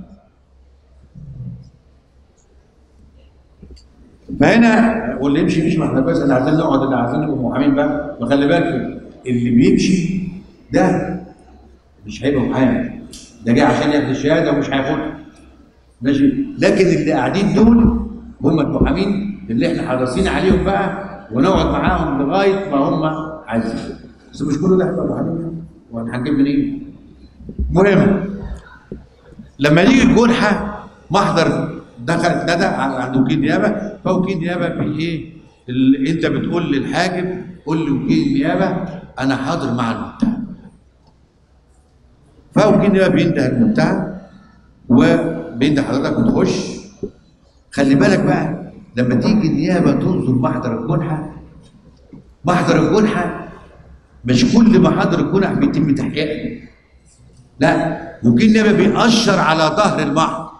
Speaker 1: فهنا واللي يمشي يمشي ما احنا بس احنا عايزين نقعد اللي عايزين نبقى محامين بقى وخلي بالك اللي بيمشي ده مش هيبقى محامي ده جاي عشان ياخد الشهاده ومش هياخدها ماشي لكن اللي قاعدين دول هم المحامين اللي احنا حريصين عليهم بقى ونقعد معاهم لغايه ما هم عايزين بس مش كله ده هيبقى محامين واحنا هنجيب منين؟ مهم لما يجي الجنحه محضر دخل ندى عند وكيل نيابه فوكيل نيابه في ايه؟ ال- انت بتقول للحاجب قول لوكيل النيابه انا حاضر مع المتهم فوكيل النيابه بينده المتهم وبينده حضرتك وتخش خلي بالك بقى لما تيجي النيابه تنظر محضر الجنحه محضر الجنحه مش كل محاضر الجنح بيتم تحقيقها لا وكيل النيابه بيأشر على ظهر المحضر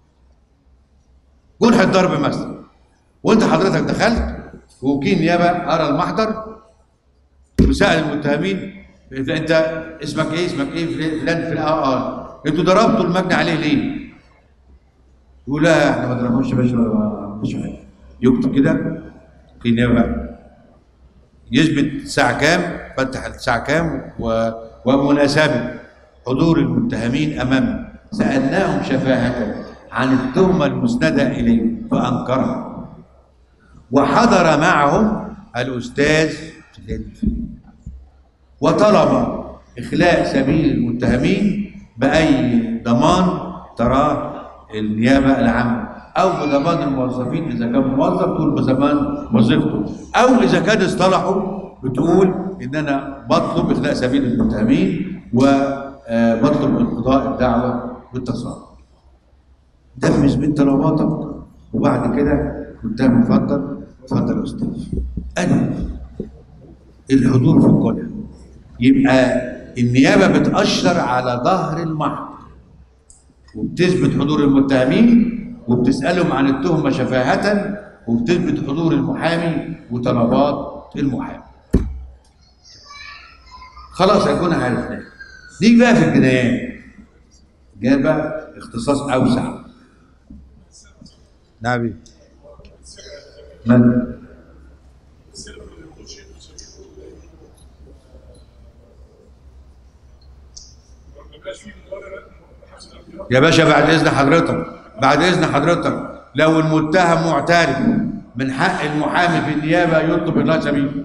Speaker 1: جنح الضرب مثلا وانت حضرتك دخلت ووكيل نيابه قرا المحضر وسال المتهمين اذا انت اسمك ايه اسمك ايه فلان فلان فلان اه اه انتوا ضربتوا المجني عليه ليه؟ يقول لا احنا ما ضربناش يا باشا ولا مش حاجه يكتب كده وكيل نيابه يثبت الساعه كام فتح الساعه كام و... ومناسبه حضور المتهمين امامنا سالناهم شفاهه عن التهمه المسنده اليه فانكرها وحضر معهم الاستاذ فلان الفلاني وطلب اخلاء سبيل المتهمين باي ضمان تراه النيابه العامه او بضمان الموظفين اذا كان موظف تقول بضمان وظيفته او اذا كان اصطلحوا بتقول ان انا بطلب اخلاء سبيل المتهمين وبطلب انقضاء الدعوه بالتصالح دمج من طلباتك وبعد كده قدام اتفضل اتفضل يا استاذ انا الحضور في القناه يبقى النيابه بتأشر على ظهر المحضر وبتثبت حضور المتهمين وبتسألهم عن التهمة شفاهة وبتثبت حضور المحامي وطلبات المحامي خلاص هيكون عرفناه نيجي بقى في الجنايات جاء بقى اختصاص اوسع نعم من يا باشا بعد اذن حضرتك بعد اذن حضرتك لو المتهم معترف من حق المحامي في النيابه يطلب اغلاق سبيله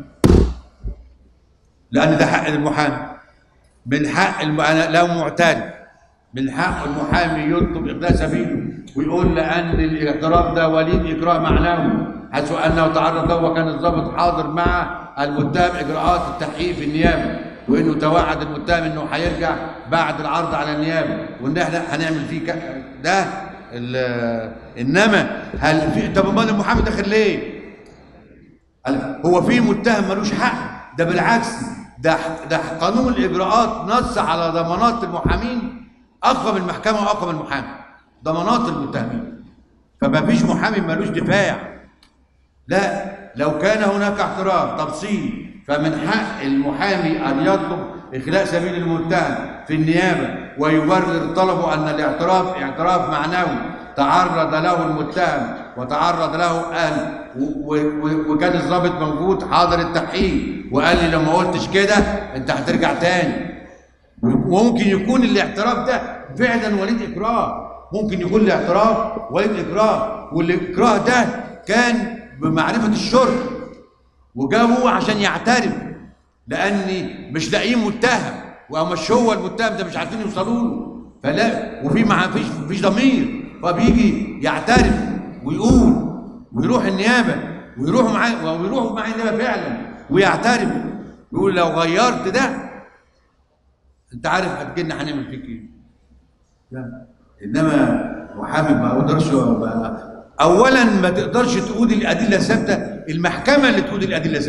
Speaker 1: لان ده حق المحامي من حق الم... أنا لو معترف من حق المحامي يطلب اغلاق سبيله ويقول لان الاعتراف ده وليد اجراء معنوي حيث انه تعرض له وكان الضابط حاضر مع المتهم اجراءات التحقيق في النيابه وانه توعد المتهم انه هيرجع بعد العرض على النيابه وان احنا هنعمل فيه ك... ده ال- انما هل في طب امال المحامي داخل ليه؟ قال هو في متهم ملوش حق ده بالعكس ده ده قانون الاجراءات نص على ضمانات المحامين اقوى من المحكمه واقوى من المحامي ضمانات المتهمين فما فيش محامي ملوش دفاع لا لو كان هناك اعتراف تفصيلي فمن حق المحامي ان يطلب اخلاء سبيل المتهم في النيابه ويبرر طلبه ان الاعتراف اعتراف معنوي تعرض له المتهم وتعرض له اهل و- و- وكان الضابط موجود حاضر التحقيق وقال لي لو ما قلتش كده انت هترجع تاني وممكن يكون الاعتراف ده فعلا وليد اكراه ممكن يكون الاعتراف وليد اكراه والاكراه ده كان بمعرفه الشرطه وجابه هو عشان يعترف لاني مش لاقيه متهم او مش هو المتهم ده مش عارفين يوصلوا له فلا وفي مع فيش فيش ضمير فبيجي يعترف ويقول ويروح النيابه ويروح معاه ويروحوا مع النيابه فعلا ويعترف يقول لو غيرت ده انت عارف هتجينا هنعمل فيك ايه لا انما محامي ما اقدرش ما- اولا ما تقدرش تقول الادله ثابته المحكمه اللي تقول الادله ثابته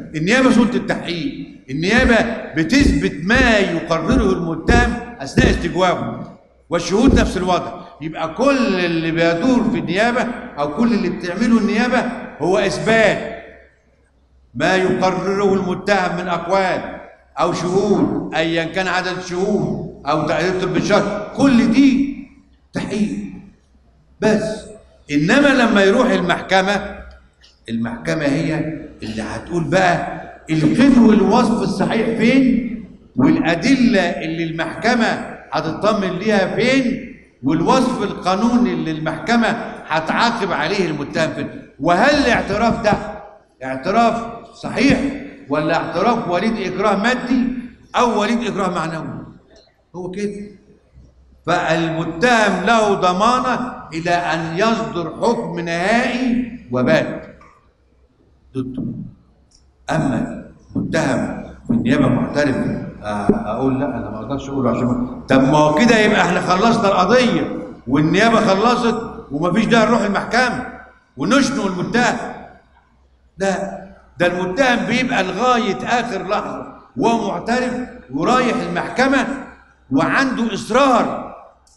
Speaker 1: النيابه سلطه التحقيق النيابه بتثبت ما يقرره المتهم اثناء استجوابه والشهود نفس الوضع يبقى كل اللي بيدور في النيابه او كل اللي بتعمله النيابه هو اثبات ما يقرره المتهم من اقوال او شهود ايا كان عدد الشهود او تأدية بالشرط كل دي تحقيق بس انما لما يروح المحكمه المحكمه هي اللي هتقول بقى القيد والوصف الصحيح فين والادله اللي المحكمه هتطمن ليها فين والوصف القانوني اللي المحكمه هتعاقب عليه المتهم فين وهل الاعتراف ده اعتراف صحيح ولا اعتراف وليد اكراه مادي او وليد اكراه معنوي هو كده فالمتهم له ضمانه الى ان يصدر حكم نهائي وبات ضده اما متهم في النيابه محترف آه، اقول لا انا ما اقدرش اقوله عشان ما- طب ما هو كده يبقى احنا خلصنا القضيه والنيابه خلصت ومفيش داعي نروح المحكمه ونشنق المتهم لا ده المتهم بيبقى لغايه اخر لحظه وهو معترف ورايح المحكمه وعنده اصرار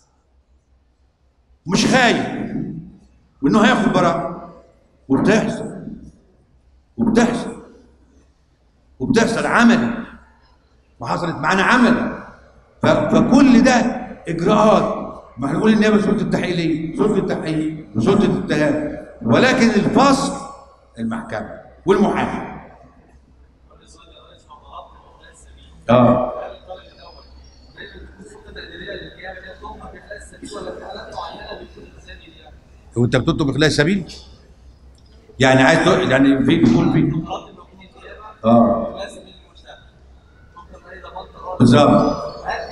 Speaker 1: مش خايف وانه هياخد براءه وبتحصل وبتحصل وبتحصل عملي وحصلت معانا عملي ف- فكل ده اجراءات ما احنا بنقول النيابه سلطه التحقيق ليه؟ سلطه التحقيق وسلطه الاتهام ولكن الفصل المحكمه والمحامي اه وانت بتطلب اخلاء السبيل؟ يعني عايز تقول يعني في بيقول في اه بالظبط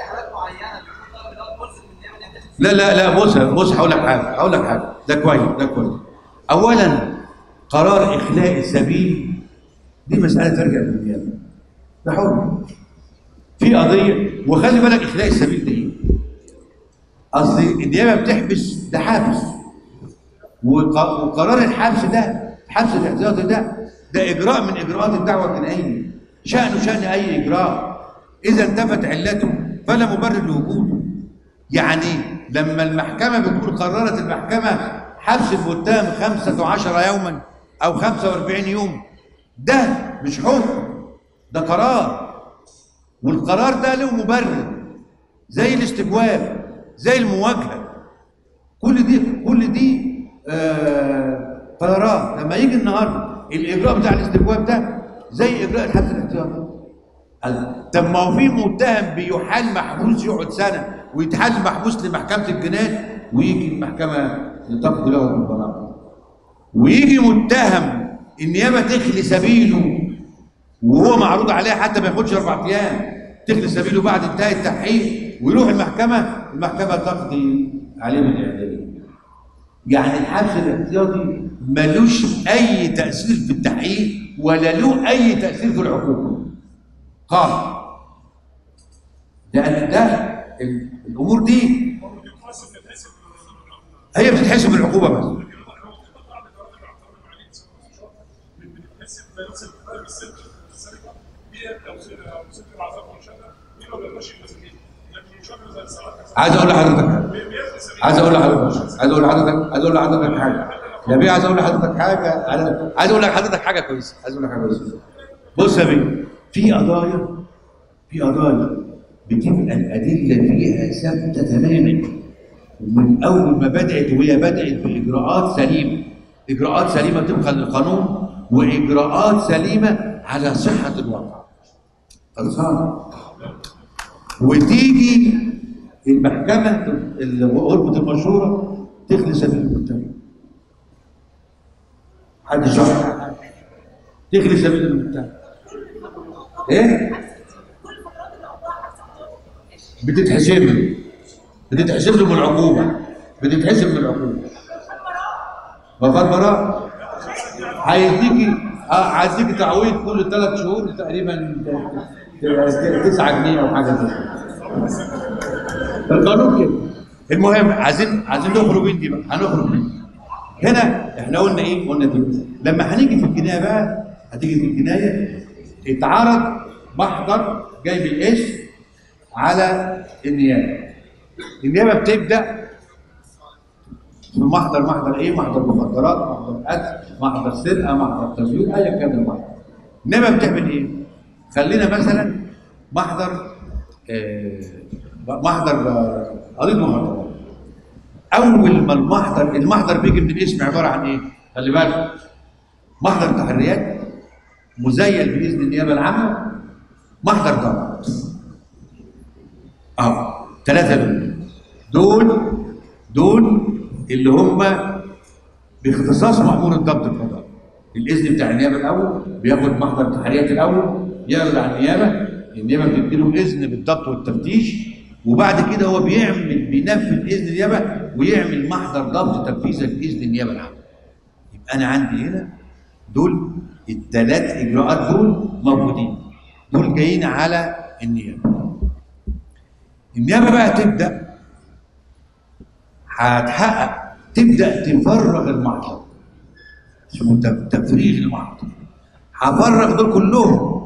Speaker 1: لا لا لا بص بص هقول لك حاجه هقول لك حاجه ده كويس ده كويس اولا قرار اخلاء السبيل دي مساله ترجع للنيابه ده حر في قضيه وخلي بالك اخلاء السبيل ده ايه؟ اصل النيابه بتحبس ده حابس وق- وقرار الحبس ده الحبس الاحتياطي ده ده اجراء من اجراءات الدعوه الجنائيه شانه شان اي اجراء اذا انتفت علته فلا مبرر لوجوده يعني لما المحكمه بتقول قررت المحكمه حبس المتهم 15 يوما او 45 يوم ده مش حكم ده قرار والقرار ده له مبرر زي الاستجواب زي المواجهه كل دي كل دي آه قرارات لما يجي النهارده الاجراء بتاع الاستجواب ده زي اجراء الحبس الاحتياطي قال، طب ما هو في متهم بيحال محبوس يقعد سنه ويتحال محبوس لمحكمه الجنايات ويجي المحكمه تقضي له بالبراءه ويجي متهم النيابه تخلي سبيله وهو معروض عليه حتى ما ياخدش اربع ايام تخلي سبيله بعد انتهاء التحقيق ويروح المحكمه المحكمه تقضي عليه بالاعدام يعني الحبس الاحتياطي ملوش اي تاثير في التحقيق ولا له اي تاثير في العقوبه خالص لان ده ال- الامور دي هي بتتحسب بالعقوبه بس عايز اقول لحضرتك حاجه عايز اقول لحضرتك عايز اقول لحضرتك عايز اقول لحضرتك حاجه يا بيه عايز اقول لحضرتك حاجه أنا- عايز اقول لحضرتك حاجه كويسه عايز اقول لك حاجه كويسه بص يا بيه في قضايا في قضايا بتبقى الادله فيها ثابته تماما من اول ما بدات وهي بدات باجراءات سليمه اجراءات سليمه طبقا للقانون واجراءات سليمه على صحه الوضع خلصان وتيجي المحكمه ال- غرفه المشوره تخلي سبيل المتهم حد شرح تخلي سبيل المتهم ايه بتتحسب له بتتحسب له من العقوبه بتتحسب من العقوبه وفات براء هيديكي اه هيديكي تعويض كل ثلاث شهور تقريبا ت- ت- 9 جنيه او حاجه زي كده القانون كده المهم عايزين عايزين نخرج من دي بقى هنخرج من دي هنا احنا قلنا ايه قلنا دي لما هنيجي في الجنايه بقى هتيجي في الجنايه اتعرض محضر جايب الاسم على النيابه النيابه بتبدا في المحضر محضر ايه؟ محضر مخدرات، محضر قتل، محضر سرقه، محضر تزوير، ايا كان المحضر. النيابه بتعمل ايه؟ خلينا مثلا محضر آه محضر آه، قضيه مخدرات. اول ما المحضر المحضر بيجي من الاسم عباره عن ايه؟ خلي بالك محضر تحريات مزين باذن النيابه العامه محضر ضبط. اه ثلاثه دول دول دول اللي هم باختصاص مأمور الضبط القضائي الاذن بتاع النيابه الاول بياخد محضر التحريات الاول يعرض على النيابه النيابه بتديله اذن بالضبط والتفتيش وبعد كده هو بيعمل بينفذ اذن النيابه ويعمل محضر ضبط تنفيذا لاذن النيابه العامه يبقى انا عندي هنا دول الثلاث اجراءات دول موجودين دول جايين على النيابه النيابه بقى تبدا هتحقق تبدا تفرغ المحضر اسمه تف- تفريغ المحضر هفرغ دول كلهم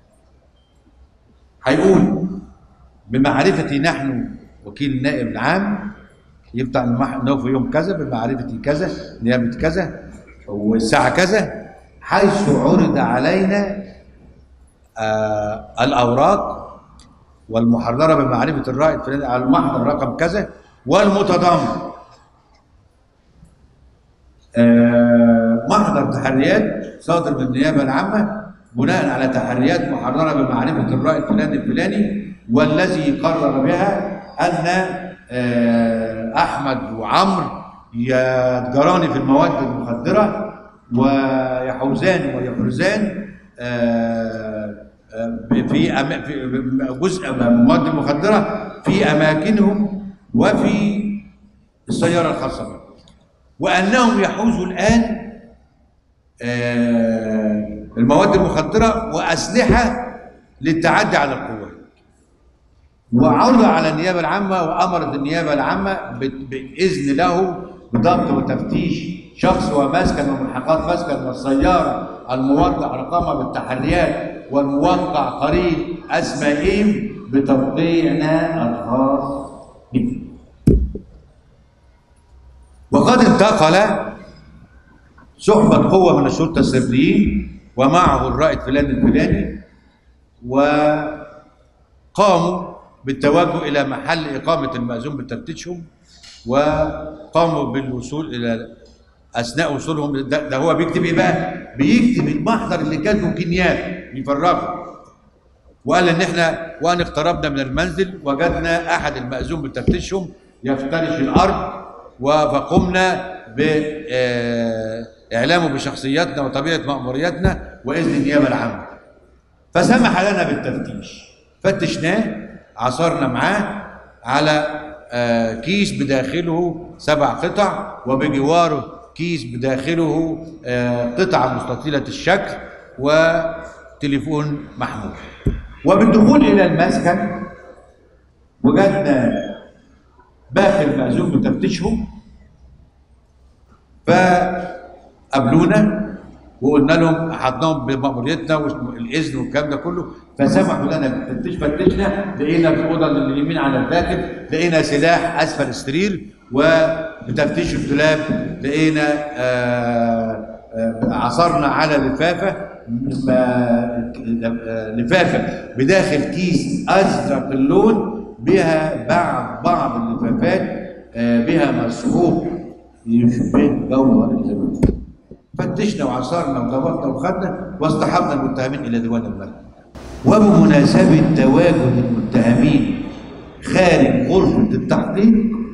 Speaker 1: هيقول بمعرفتي نحن وكيل النائب العام يفتح المحضر في يوم كذا بمعرفتي كذا نيابه كذا والساعه كذا حيث عرض علينا آه الاوراق والمحرره بمعرفه الرائد الفلاني على المحضر رقم كذا والمتضمن آه، محضر تحريات صادر من النيابه العامه بناء على تحريات محرره بمعرفه الرائد الفلاني الفلاني والذي قرر بها ان آه، احمد وعمرو يتجران في المواد المخدره ويحوزان ويحرزان آه، آه، في أما- في جزء من المواد المخدره في اماكنهم وفي السياره الخاصه بهم وانهم يحوزوا الان آه، المواد المخدره واسلحه للتعدي على القوات وعرض على النيابه العامه وامرت النيابه العامه بت- باذن له بضبط وتفتيش شخص ومسكن وملحقات مسكن والسياره الموقع رقمها بالتحريات والموقع قريب اسمائهم بتوقيعنا الخاص به وقد انتقل صحبة قوة من الشرطة السريين ومعه الرائد فلان الفلاني وقاموا بالتوجه إلى محل إقامة المأذون بتفتيشهم وقاموا بالوصول إلى أثناء وصولهم ده, ده هو بيكتب إيه بقى؟ بيكتب المحضر اللي كاتبه كنيات يفرغه وقال ان احنا وان اقتربنا من المنزل وجدنا احد المأذون بتفتيشهم يفترش الارض فقمنا باعلامه بشخصياتنا وطبيعه مأمورياتنا واذن النيابه العامه فسمح لنا بالتفتيش فتشناه عثرنا معاه على آه، كيس بداخله سبع قطع وبجواره كيس بداخله آه، قطعة مستطيلة الشكل وتليفون محمول وبالدخول إلى المسكن وجدنا باقي المأذون بتفتيشهم فقابلونا وقلنا لهم احطناهم بمأموريتنا والاذن والكلام ده كله فسمحوا لنا بالتفتيش فتشنا لقينا في الاوضه اللي اليمين على الداخل لقينا سلاح اسفل السرير وبتفتيش الدولاب لقينا آه آه عثرنا على لفافه م- آه، لفافه بداخل كيس ازرق اللون بها بعض بعض اللفافات آه، بها مسحوق يشبه جوهر الزمان فتشنا وعصرنا وضبطنا وخدنا واصطحبنا المتهمين الى ديوان الملك وبمناسبه تواجد المتهمين خارج غرفه التحقيق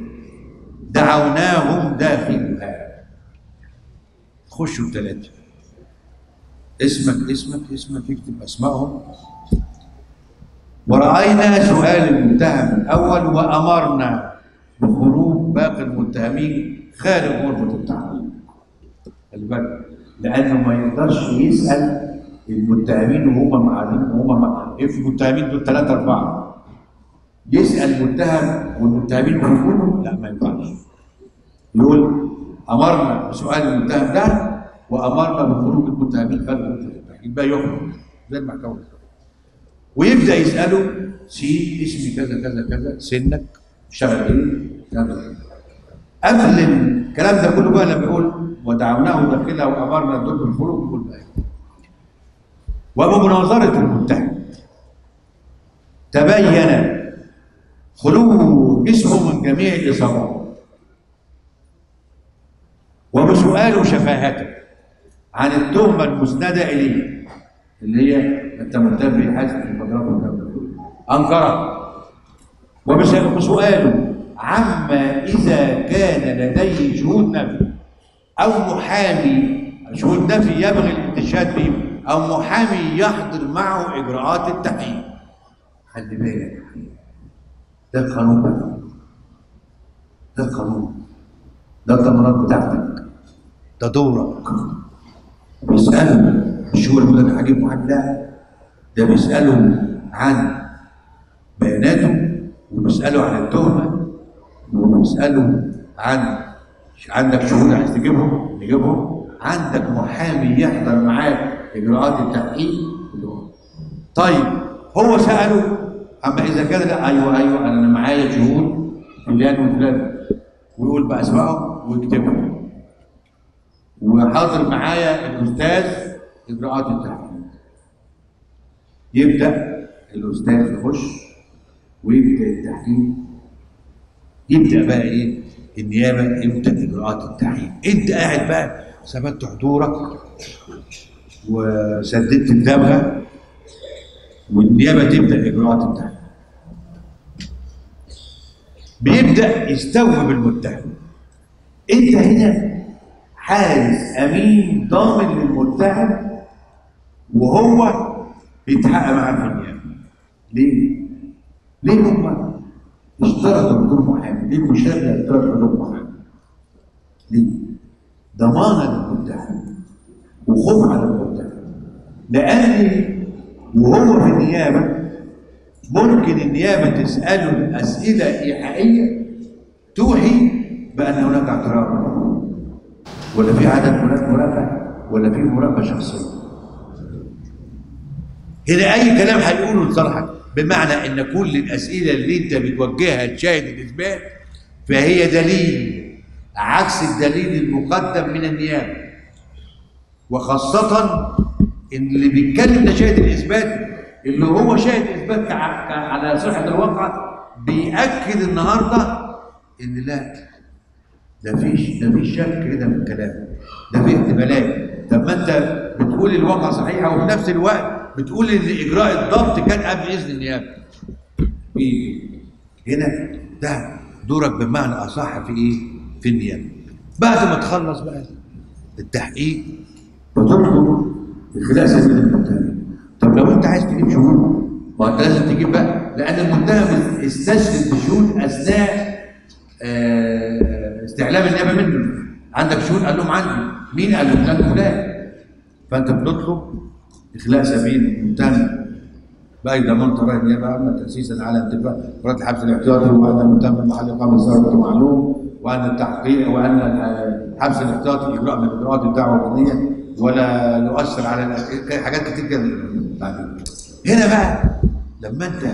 Speaker 1: دعوناهم داخلها خشوا ثلاثه اسمك اسمك اسمك اكتب اسمائهم ورأينا سؤال المتهم الأول وأمرنا بخروج باقي المتهمين خارج غرفة التحقيق خلي بالك لأنه ما يقدرش يسأل المتهمين وهم قاعدين وهم مع- في المتهمين دول ثلاثة أربعة يسأل المتهم والمتهمين موجودين لا ما ينفعش يقول أمرنا بسؤال المتهم ده وأمرنا بخروج المتهمين خارج غرفة التحقيق يبقى يخرج زي المحكمه ويبدا يساله سي اسمي كذا كذا كذا سنك شغل ايه كذا قبل الكلام ده كله بقى لما بيقول ودعوناه داخلها وامرنا الدب بالخروج يقول بقى إيه؟ وبمناظره المتهم تبين خلو جسمه من جميع الاصابات وبسؤاله شفاهته عن التهمه المسنده اليه اللي هي انت متهم بحادث الفترات والكلام ده كله. انكرها وبس- وسؤاله عما اذا كان لديه شهود نفي او محامي شهود نفي يبغي الاستشهاد به او محامي يحضر معه اجراءات التحقيق خلي بالك ده القانون بقى ده القانون ده الضمانات بتاعتك ده دورك بيسألوا مش هو اللي بيقول لك هجيب واحد لا ده بيسألوا عن بياناته وبيسألوا عن التهمة وبيسألوا عن عندك شهود عايز تجيبهم نجيبهم عندك محامي يحضر معاك إجراءات التحقيق طيب هو سأله أما إذا كان لا أيوه أيوه أنا معايا شهود فلان وفلان ويقول بأسمائهم ويكتبهم وحاضر معايا الأستاذ إجراءات التحقيق يبدأ الأستاذ يخش ويبدأ التحقيق يبدأ بقى إيه النيابة يبدأ إجراءات التحقيق أنت قاعد بقى ثبت حضورك وسددت الدمغة والنيابة تبدأ إجراءات التحقيق بيبدأ يستوعب المتهم أنت هنا حارس أمين ضامن للمتهم وهو بيتحقق معاه في النيابة ليه؟ ليه هم اشترطوا بدون محامي؟ ليه المشرع اشترط بدون محامي؟ ليه؟ ضمانا للمتهم وخوف على المتهم لأن وهو في النيابة ممكن النيابة تسأله أسئلة إيحائية توحي بأن هناك اعتراف ولا في عدد هناك مراقبة ولا في مراقبة شخصية هنا أي كلام هيقوله لصالحك بمعنى أن كل الأسئلة اللي أنت بتوجهها لشاهد الإثبات فهي دليل عكس الدليل المقدم من النيابة وخاصة إن اللي بيتكلم ده شاهد الإثبات اللي هو شاهد إثبات كع- كع- على صحة الواقع بيأكد النهاردة إن لا ده فيش ده فيش شك كده من الكلام ده في احتمالات طب ما انت بتقول الواقع صحيحه وفي نفس الوقت بتقول ان اجراء الضبط كان قبل اذن النيابه في هنا ده دورك بمعنى اصح في ايه في النيابه بعد ما تخلص بقى التحقيق بتطلب خلال سبيل المتهم طب لو انت عايز تجيب شهود ما انت لازم تجيب بقى لان المتهم استشهد بشهود اثناء آه، استعلام النيابه منه عندك شهود قال لهم عندي مين قال له فلان فلان فانت بتطلب اخلاء سبيل المتهم بقى ضمان قرار النيابه عامه تاسيسا على انتفاء قرارات الحبس الاحتياطي وان المتهم في محل اقامه الثروه معلوم وان التحقيق وان الحبس الاحتياطي اجراء من اجراءات الدعوه الوطنيه ولا يؤثر على الأ- حاجات كتير كده بعدين هنا بقى لما انت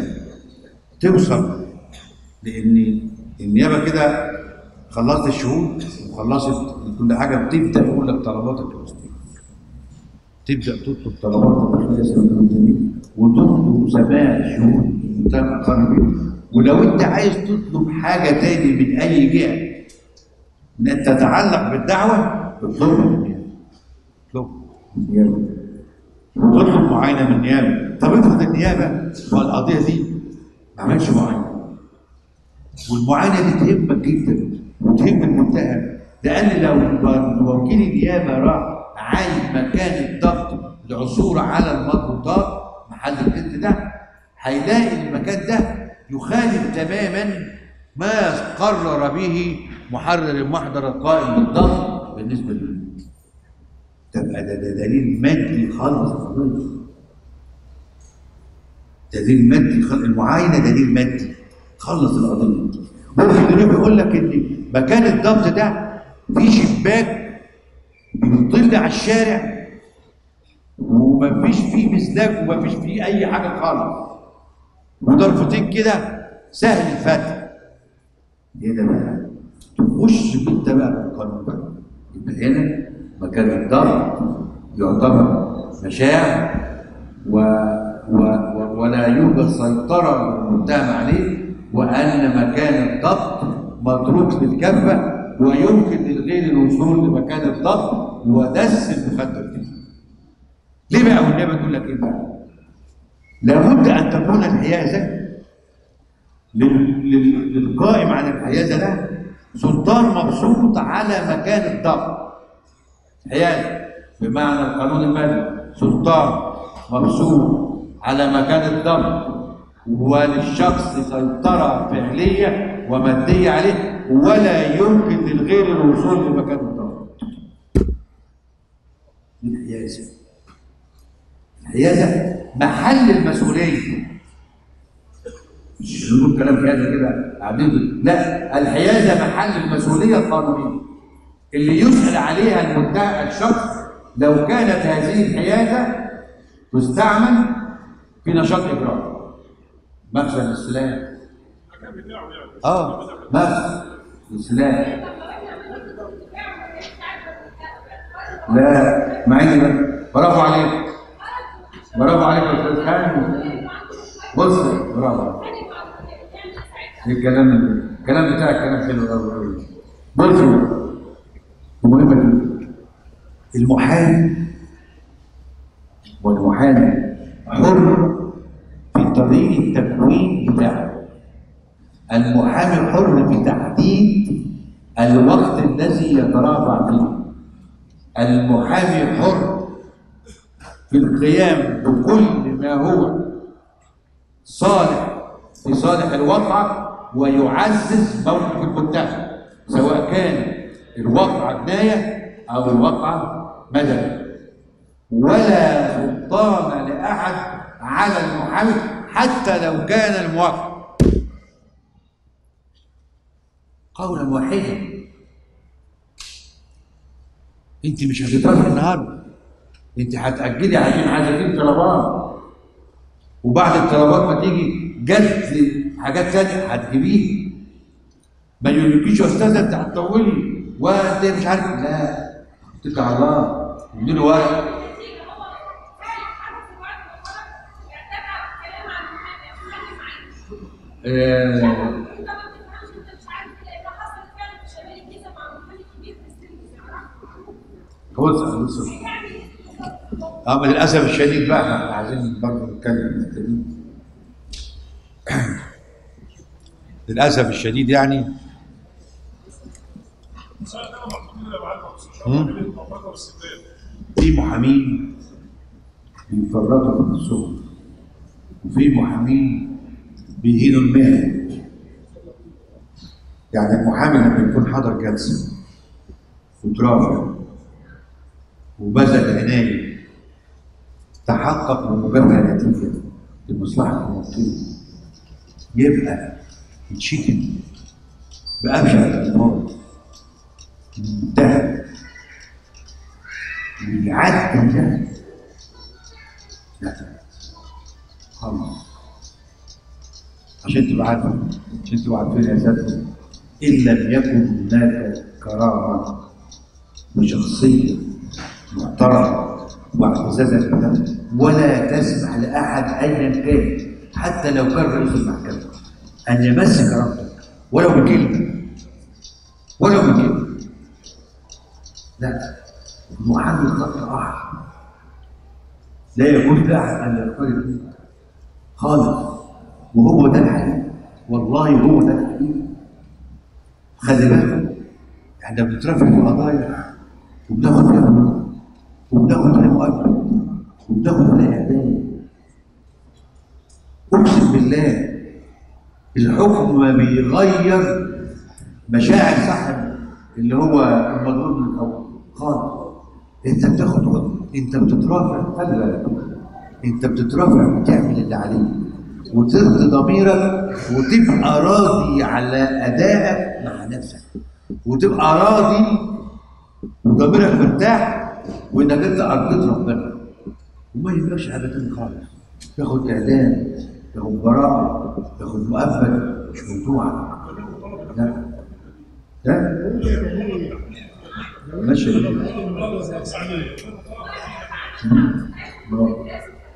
Speaker 1: توصل لان النيابه كده خلصت الشهود وخلصت كل حاجه بتبدا تقول لك طلباتك يا استاذ تبدا تطلب طلباتك يا استاذ وتطلب سماع شهود المتهم اقر بيه ولو انت عايز تطلب حاجه تاني من اي جهه ان تتعلق بالدعوه تطلبها من النيابه اطلبها من النيابه تطلب معاينه من النيابه طب افرض النيابه والقضيه دي ما عملش معاينه والمعاينه دي تهمك جدا وتهم المتهم لان لو وكيل النيابه راح عاين مكان الضبط لعثور على المضبوطات محل البنت ده هيلاقي المكان ده يخالف تماما ما قرر به محرر المحضر القائم بالضبط بالنسبه له تبقى ده, ده دليل مادي خالص القضيه دليل مادي خل... المعاينه دليل مادي خلص القضيه ممكن يروح يقول لك ان مكان الضبط ده فيه شباك بيطل على الشارع و- ومفيش فيه مسلاك ومفيش فيه اي حاجه خالص وضربتين كده سهل الفتح ايه ده بقى تخش انت بقى بالقانون بقى يبقى هنا مكان الضرب يعتبر مشاع و... و... و... ولا يوجد سيطرة للمتهم عليه وأن مكان الضبط متروك للكفة ويمكن للغير الوصول لمكان الضبط ودس المخدر فيه. ليه بقى والنبي بيقول لك ايه بقى؟ لابد ان تكون الحيازه لل- لل- للقائم عن الحيازه ده سلطان مبسوط على مكان الضبط حيازه بمعنى القانون المدني سلطان مبسوط على مكان الضبط وللشخص سيطرة فعلية ومادية عليه ولا يمكن للغير الوصول لمكان الضبط الحيازة الحيازة محل المسؤولية مش نقول كلام حيازة كده قاعدين لا الحيازة محل المسؤولية القانونية اللي يسأل عليها المدعي الشخص لو كانت هذه الحيازة تستعمل في نشاط إجرامي مخزن السلاح اه مخزن السلاح لا معي برافو عليك برافو عليك يا استاذ خالد بص برافو عليك إيه الكلام الكلام بتاعك كلام حلو قوي بص مهمة جدا المحامي والمحامي حر في طريق التكوين بتاعه المحامي حر في تحديد الوقت الذي يترافع فيه المحامي حر في القيام بكل ما هو صالح في صالح الواقع ويعزز موقف المتهم سواء كان الواقع جناية أو الواقع مدني ولا سلطان لأحد على المحامي حتى لو كان الموقع قولا واحدا انت مش هتترفع النهارده انت هتأجلي عشان عايزين طلبات وبعد الطلبات ما تيجي جت حاجات تانية هتجيبيها ما يقولكيش يا استاذه انت هتطولي وانت مش عارف لا اتكل على الله اديله ورق آه، بص بص اه للاسف الشديد بقى احنا عايزين برضه نتكلم عن الحتة دي. للاسف الشديد يعني في محامين بيفرطوا في نفسهم وفي محامين بيهينوا المهنه يعني المحامي لما يكون حضر جلسه وترافع وبذل عنايه تحقق بمجرد نتيجه لمصلحه الموكل يبقى يتشتم بأبشع الألفاظ منتهى ويعدي ده لا خلاص عشان تبقى عارفه عشان تبقوا عارفين يا ساتر ان لم يكن هناك كرامه وشخصيه محترمه واعتزازا بالله ولا تسمح لاحد ايا كان حتى لو كان رئيس المحكمه ان يمس كرامتك ولو بكلمه ولو بكلمه لا المحامي خط احد لا يجوز لاحد ان يقترب منه خالص وهو ده الحقيقي والله هو ده الحقيقي خلي بالكم احنا بنترافع في قضايا وبناخد فيها فلوس وبناخد فيها مؤجر وبناخد فيها هدايا اقسم بالله الحكم ما بيغير مشاعر صاحب اللي هو المضروب من الاول خالص انت بتاخد وقت انت بتترافع خلي بالك انت بتترافع وتعمل اللي عليك وترضي ضميرك وتبقى راضي على ادائك مع نفسك وتبقى راضي وضميرك مرتاح وانك انت ارضيت ربنا وما يبقاش حاجه تاني خالص تاخد اعدام تاخد براءه تاخد مؤبد مش موضوع لا لا ماشي برافو.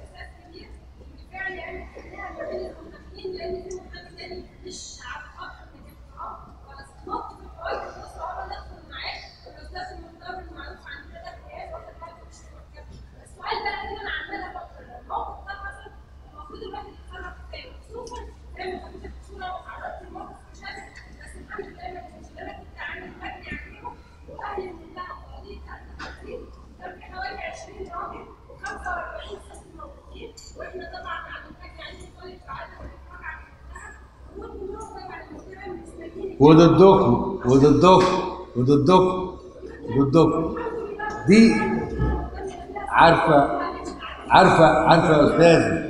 Speaker 2: حوالي 20 راجل و45 ست موجودين واحنا طبعا عاملين يعني كل العالم بنتفرج على كلها والنور طبعا المحترم مستنيين
Speaker 1: وضدكم وضدكم وضدكم وضدكم دي عارفه عارفه عارفه يا استاذ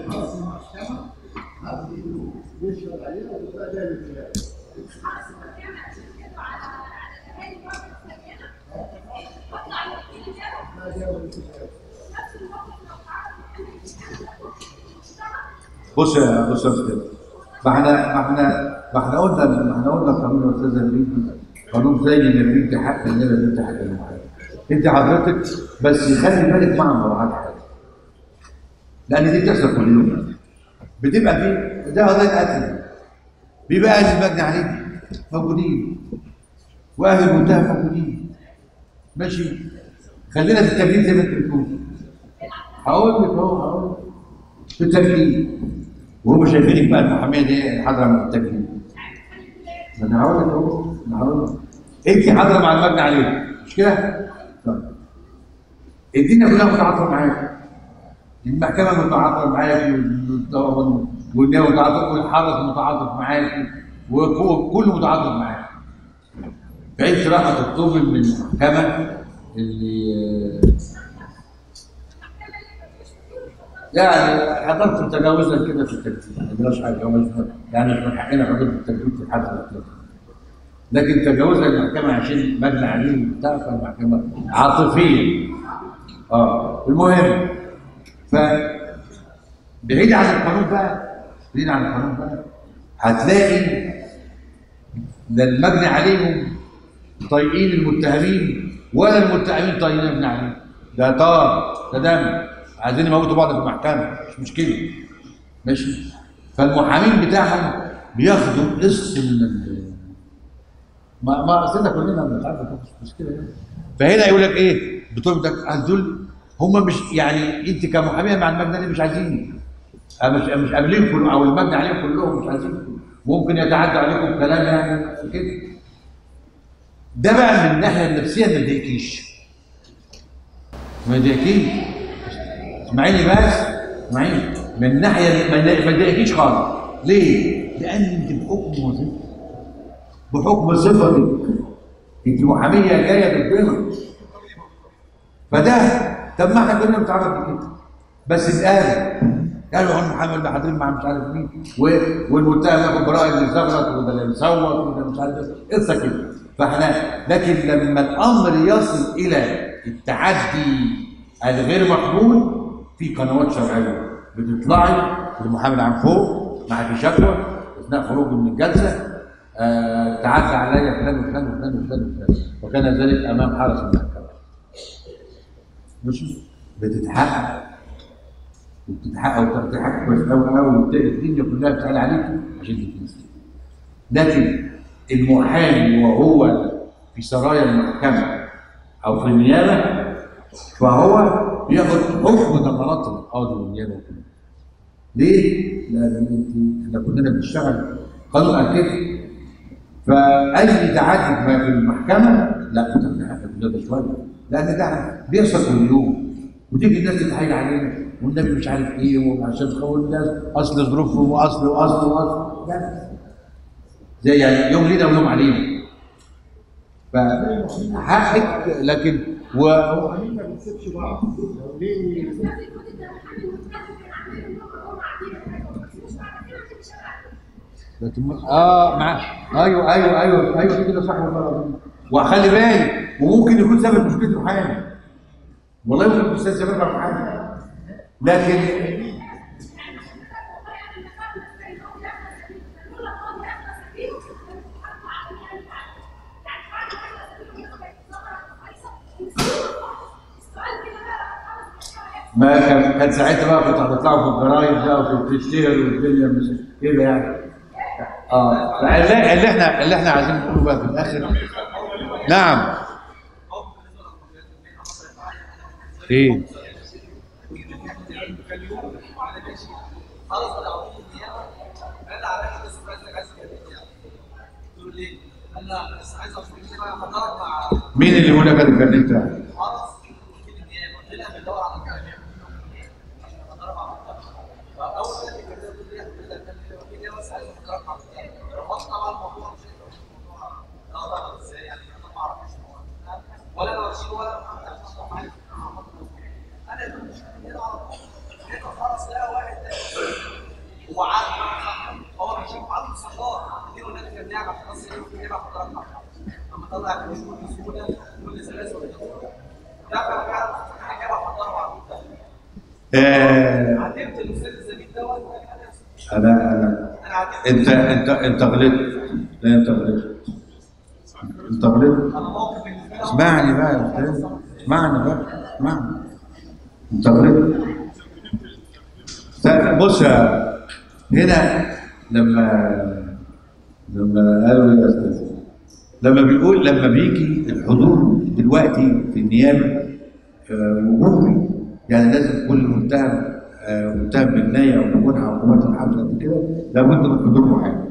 Speaker 1: بص يا بص يا استاذ ما احنا ما احنا ما احنا قلنا ما احنا قلنا قانون يا استاذ الريدي قانون زي اللي بيدي حق اللي بيدي حق المحامي انت حضرتك بس خلي بالك مع مراعاه حاجه لان دي بتحصل كل يوم بتبقى في ده قضيه قتل بيبقى اهل المجني عليه موجودين واهل المنتهى موجودين ماشي خلينا في التمرين زي ما انت بتقول هقول لك اهو هقول لك في التمرين وهم شايفينك بقى المحاميه دي حاضره مع التمرين ما انا هقول لك اهو انا هقول لك انت حاضره مع المجني عليه مش كده؟ طيب الدنيا كلها متعاطفه معاك المحكمه متعاطفه معاك وال- والنيابه متعاطفه والحرس متعاطف معاك وكله متعاطف معاك فانت راح تطلبي من المحكمه اللي يعني حضرت تجاوزا كده في التجديد مش حاجه يعني مش من حقنا حضرت التجديد في الحد الثالث لكن تجاوزا المحكمه عشان مجني عليه وبتاع فالمحكمه عاطفيه اه المهم ف بعيد عن القانون بقى بعيد عن القانون بقى هتلاقي لا المجني عليهم طايقين المتهمين ولا المتهمين طايقين المجني عليهم ده طار ده دم عايزين يموتوا بعض في المحكمه مش مشكله ماشي فالمحامين بتاعهم بياخدوا قسط من ال- ما ما اصلنا كلنا بنتعرف مش مشكله يعني فهنا يقول لك ايه بتوع ده دول هم مش يعني انت كمحاميه مع المجني عليه مش عايزين أه مش مش قابلينكم او المجني عليهم كلهم مش عايزينكم ممكن يتعدى عليكم كلام يعني كده ده بقى من الناحيه النفسيه ما يضايقكيش ما يضايقكيش اسمعيني بس اسمعيني من الناحيه ما يضايق- ما يضايقكيش خالص ليه؟ لان انت بحكم وظيفتك بحكم صفتك انت محاميه جايه ضدنا فده طب ما احنا كنا بنتعرف كده بس اتقال قالوا هو المحامي اللي حاضرين مع مش عارف مين و- والمتهم ياخد براءه اللي زغرط وده اللي مصوت وده مش عارف ايه قصه كده فاحنا لكن لما الامر يصل الى التعدي الغير مقبول في قنوات شرعيه بتطلعي المحامي عن فوق معك شكوى اثناء خروجي من الجلسه آه تعدى عليا فلان وفلان وفلان وفلان وفلان وكان ذلك امام حرس المحكمه ماشي بتتحقق وبتتحقق وبتتحقق كويس قوي قوي وبتلاقي الدنيا كلها بتسال عليك عشان تتنسي لكن المحامي وهو في سرايا المحكمه او في النيابه فهو بياخد حكم ضمانات القاضي والنيابه وكده ليه؟ لان انت احنا كلنا بنشتغل قانون قال كده فاي تعدد ما في المحكمه لا انت من حقك ده شويه لان ده بيحصل كل يوم وتيجي الناس تتحايل علينا والنبي مش عارف ايه وعشان تخوف الناس اصل ظروفهم واصل واصل واصل لا زي يعني يوم لينا ويوم علينا فحقك لكن و
Speaker 3: المحامين ما بنسيبش بعض لو ليه
Speaker 1: لكن اه مع ايوه ايوه ايوه ايوه كده صح والله العظيم وخلي بالك وممكن يكون سبب مشكله المحامي والله ممكن يكون سبب محامي لكن ما كان كان ساعتها بقى كنتوا هتطلعوا في الجرايد بقى وتشتهروا والدنيا مش كده يعني اه اللي اللي احنا اللي احنا عايزين نقوله بقى في الاخر نعم ايه
Speaker 4: خلاص ولا عاوزين النيابه انا على بس عايز عايز تقول ليه؟ انا بس عايز اقول لك انا حضرت مع
Speaker 1: مين اللي يقول لك الكارنيه بتاعك؟
Speaker 4: خلاص وكيل النيابه قلت لها بندور على الكلام عشان حضرت مع اول ما قالت لي كده قلت لها قلت لها كان وكيل النيابه بس عايز حضرت مع رفضت طبعا الموضوع مش الموضوع لا طبعا ازاي يعني انا ما اعرفش ولا انا وشيل ولا انا اللي مش كده على طول لقيت خلاص لقى واحد هو عارف هو بيشوف عنده صحار كتير ولاد كان نعمة خلاص يقول في نعمة حضرتك اما طلع كان يشوف بسهولة كل سلاسل ده كان فعلا حاجة حضرها
Speaker 1: آه
Speaker 4: علمت الاستاذ الزميل دوت
Speaker 1: انا انا
Speaker 4: انا علمت
Speaker 1: انت انت انت غلطت لا انت غلطت انت غلطت
Speaker 4: انا موقف بالنسبة لي
Speaker 1: اسمعني بقى يا استاذ اسمعني بقى اسمعني انت غلطت ف- بص يا- هنا لما لما قالوا يا استاذ لما بيقول لما بيجي الحضور دلوقتي في النيابه آه، وجوبي يعني لازم كل متهم آه، متهم بالنية او بجنحة حكومات الحبس قد كده لابد من حضور محامي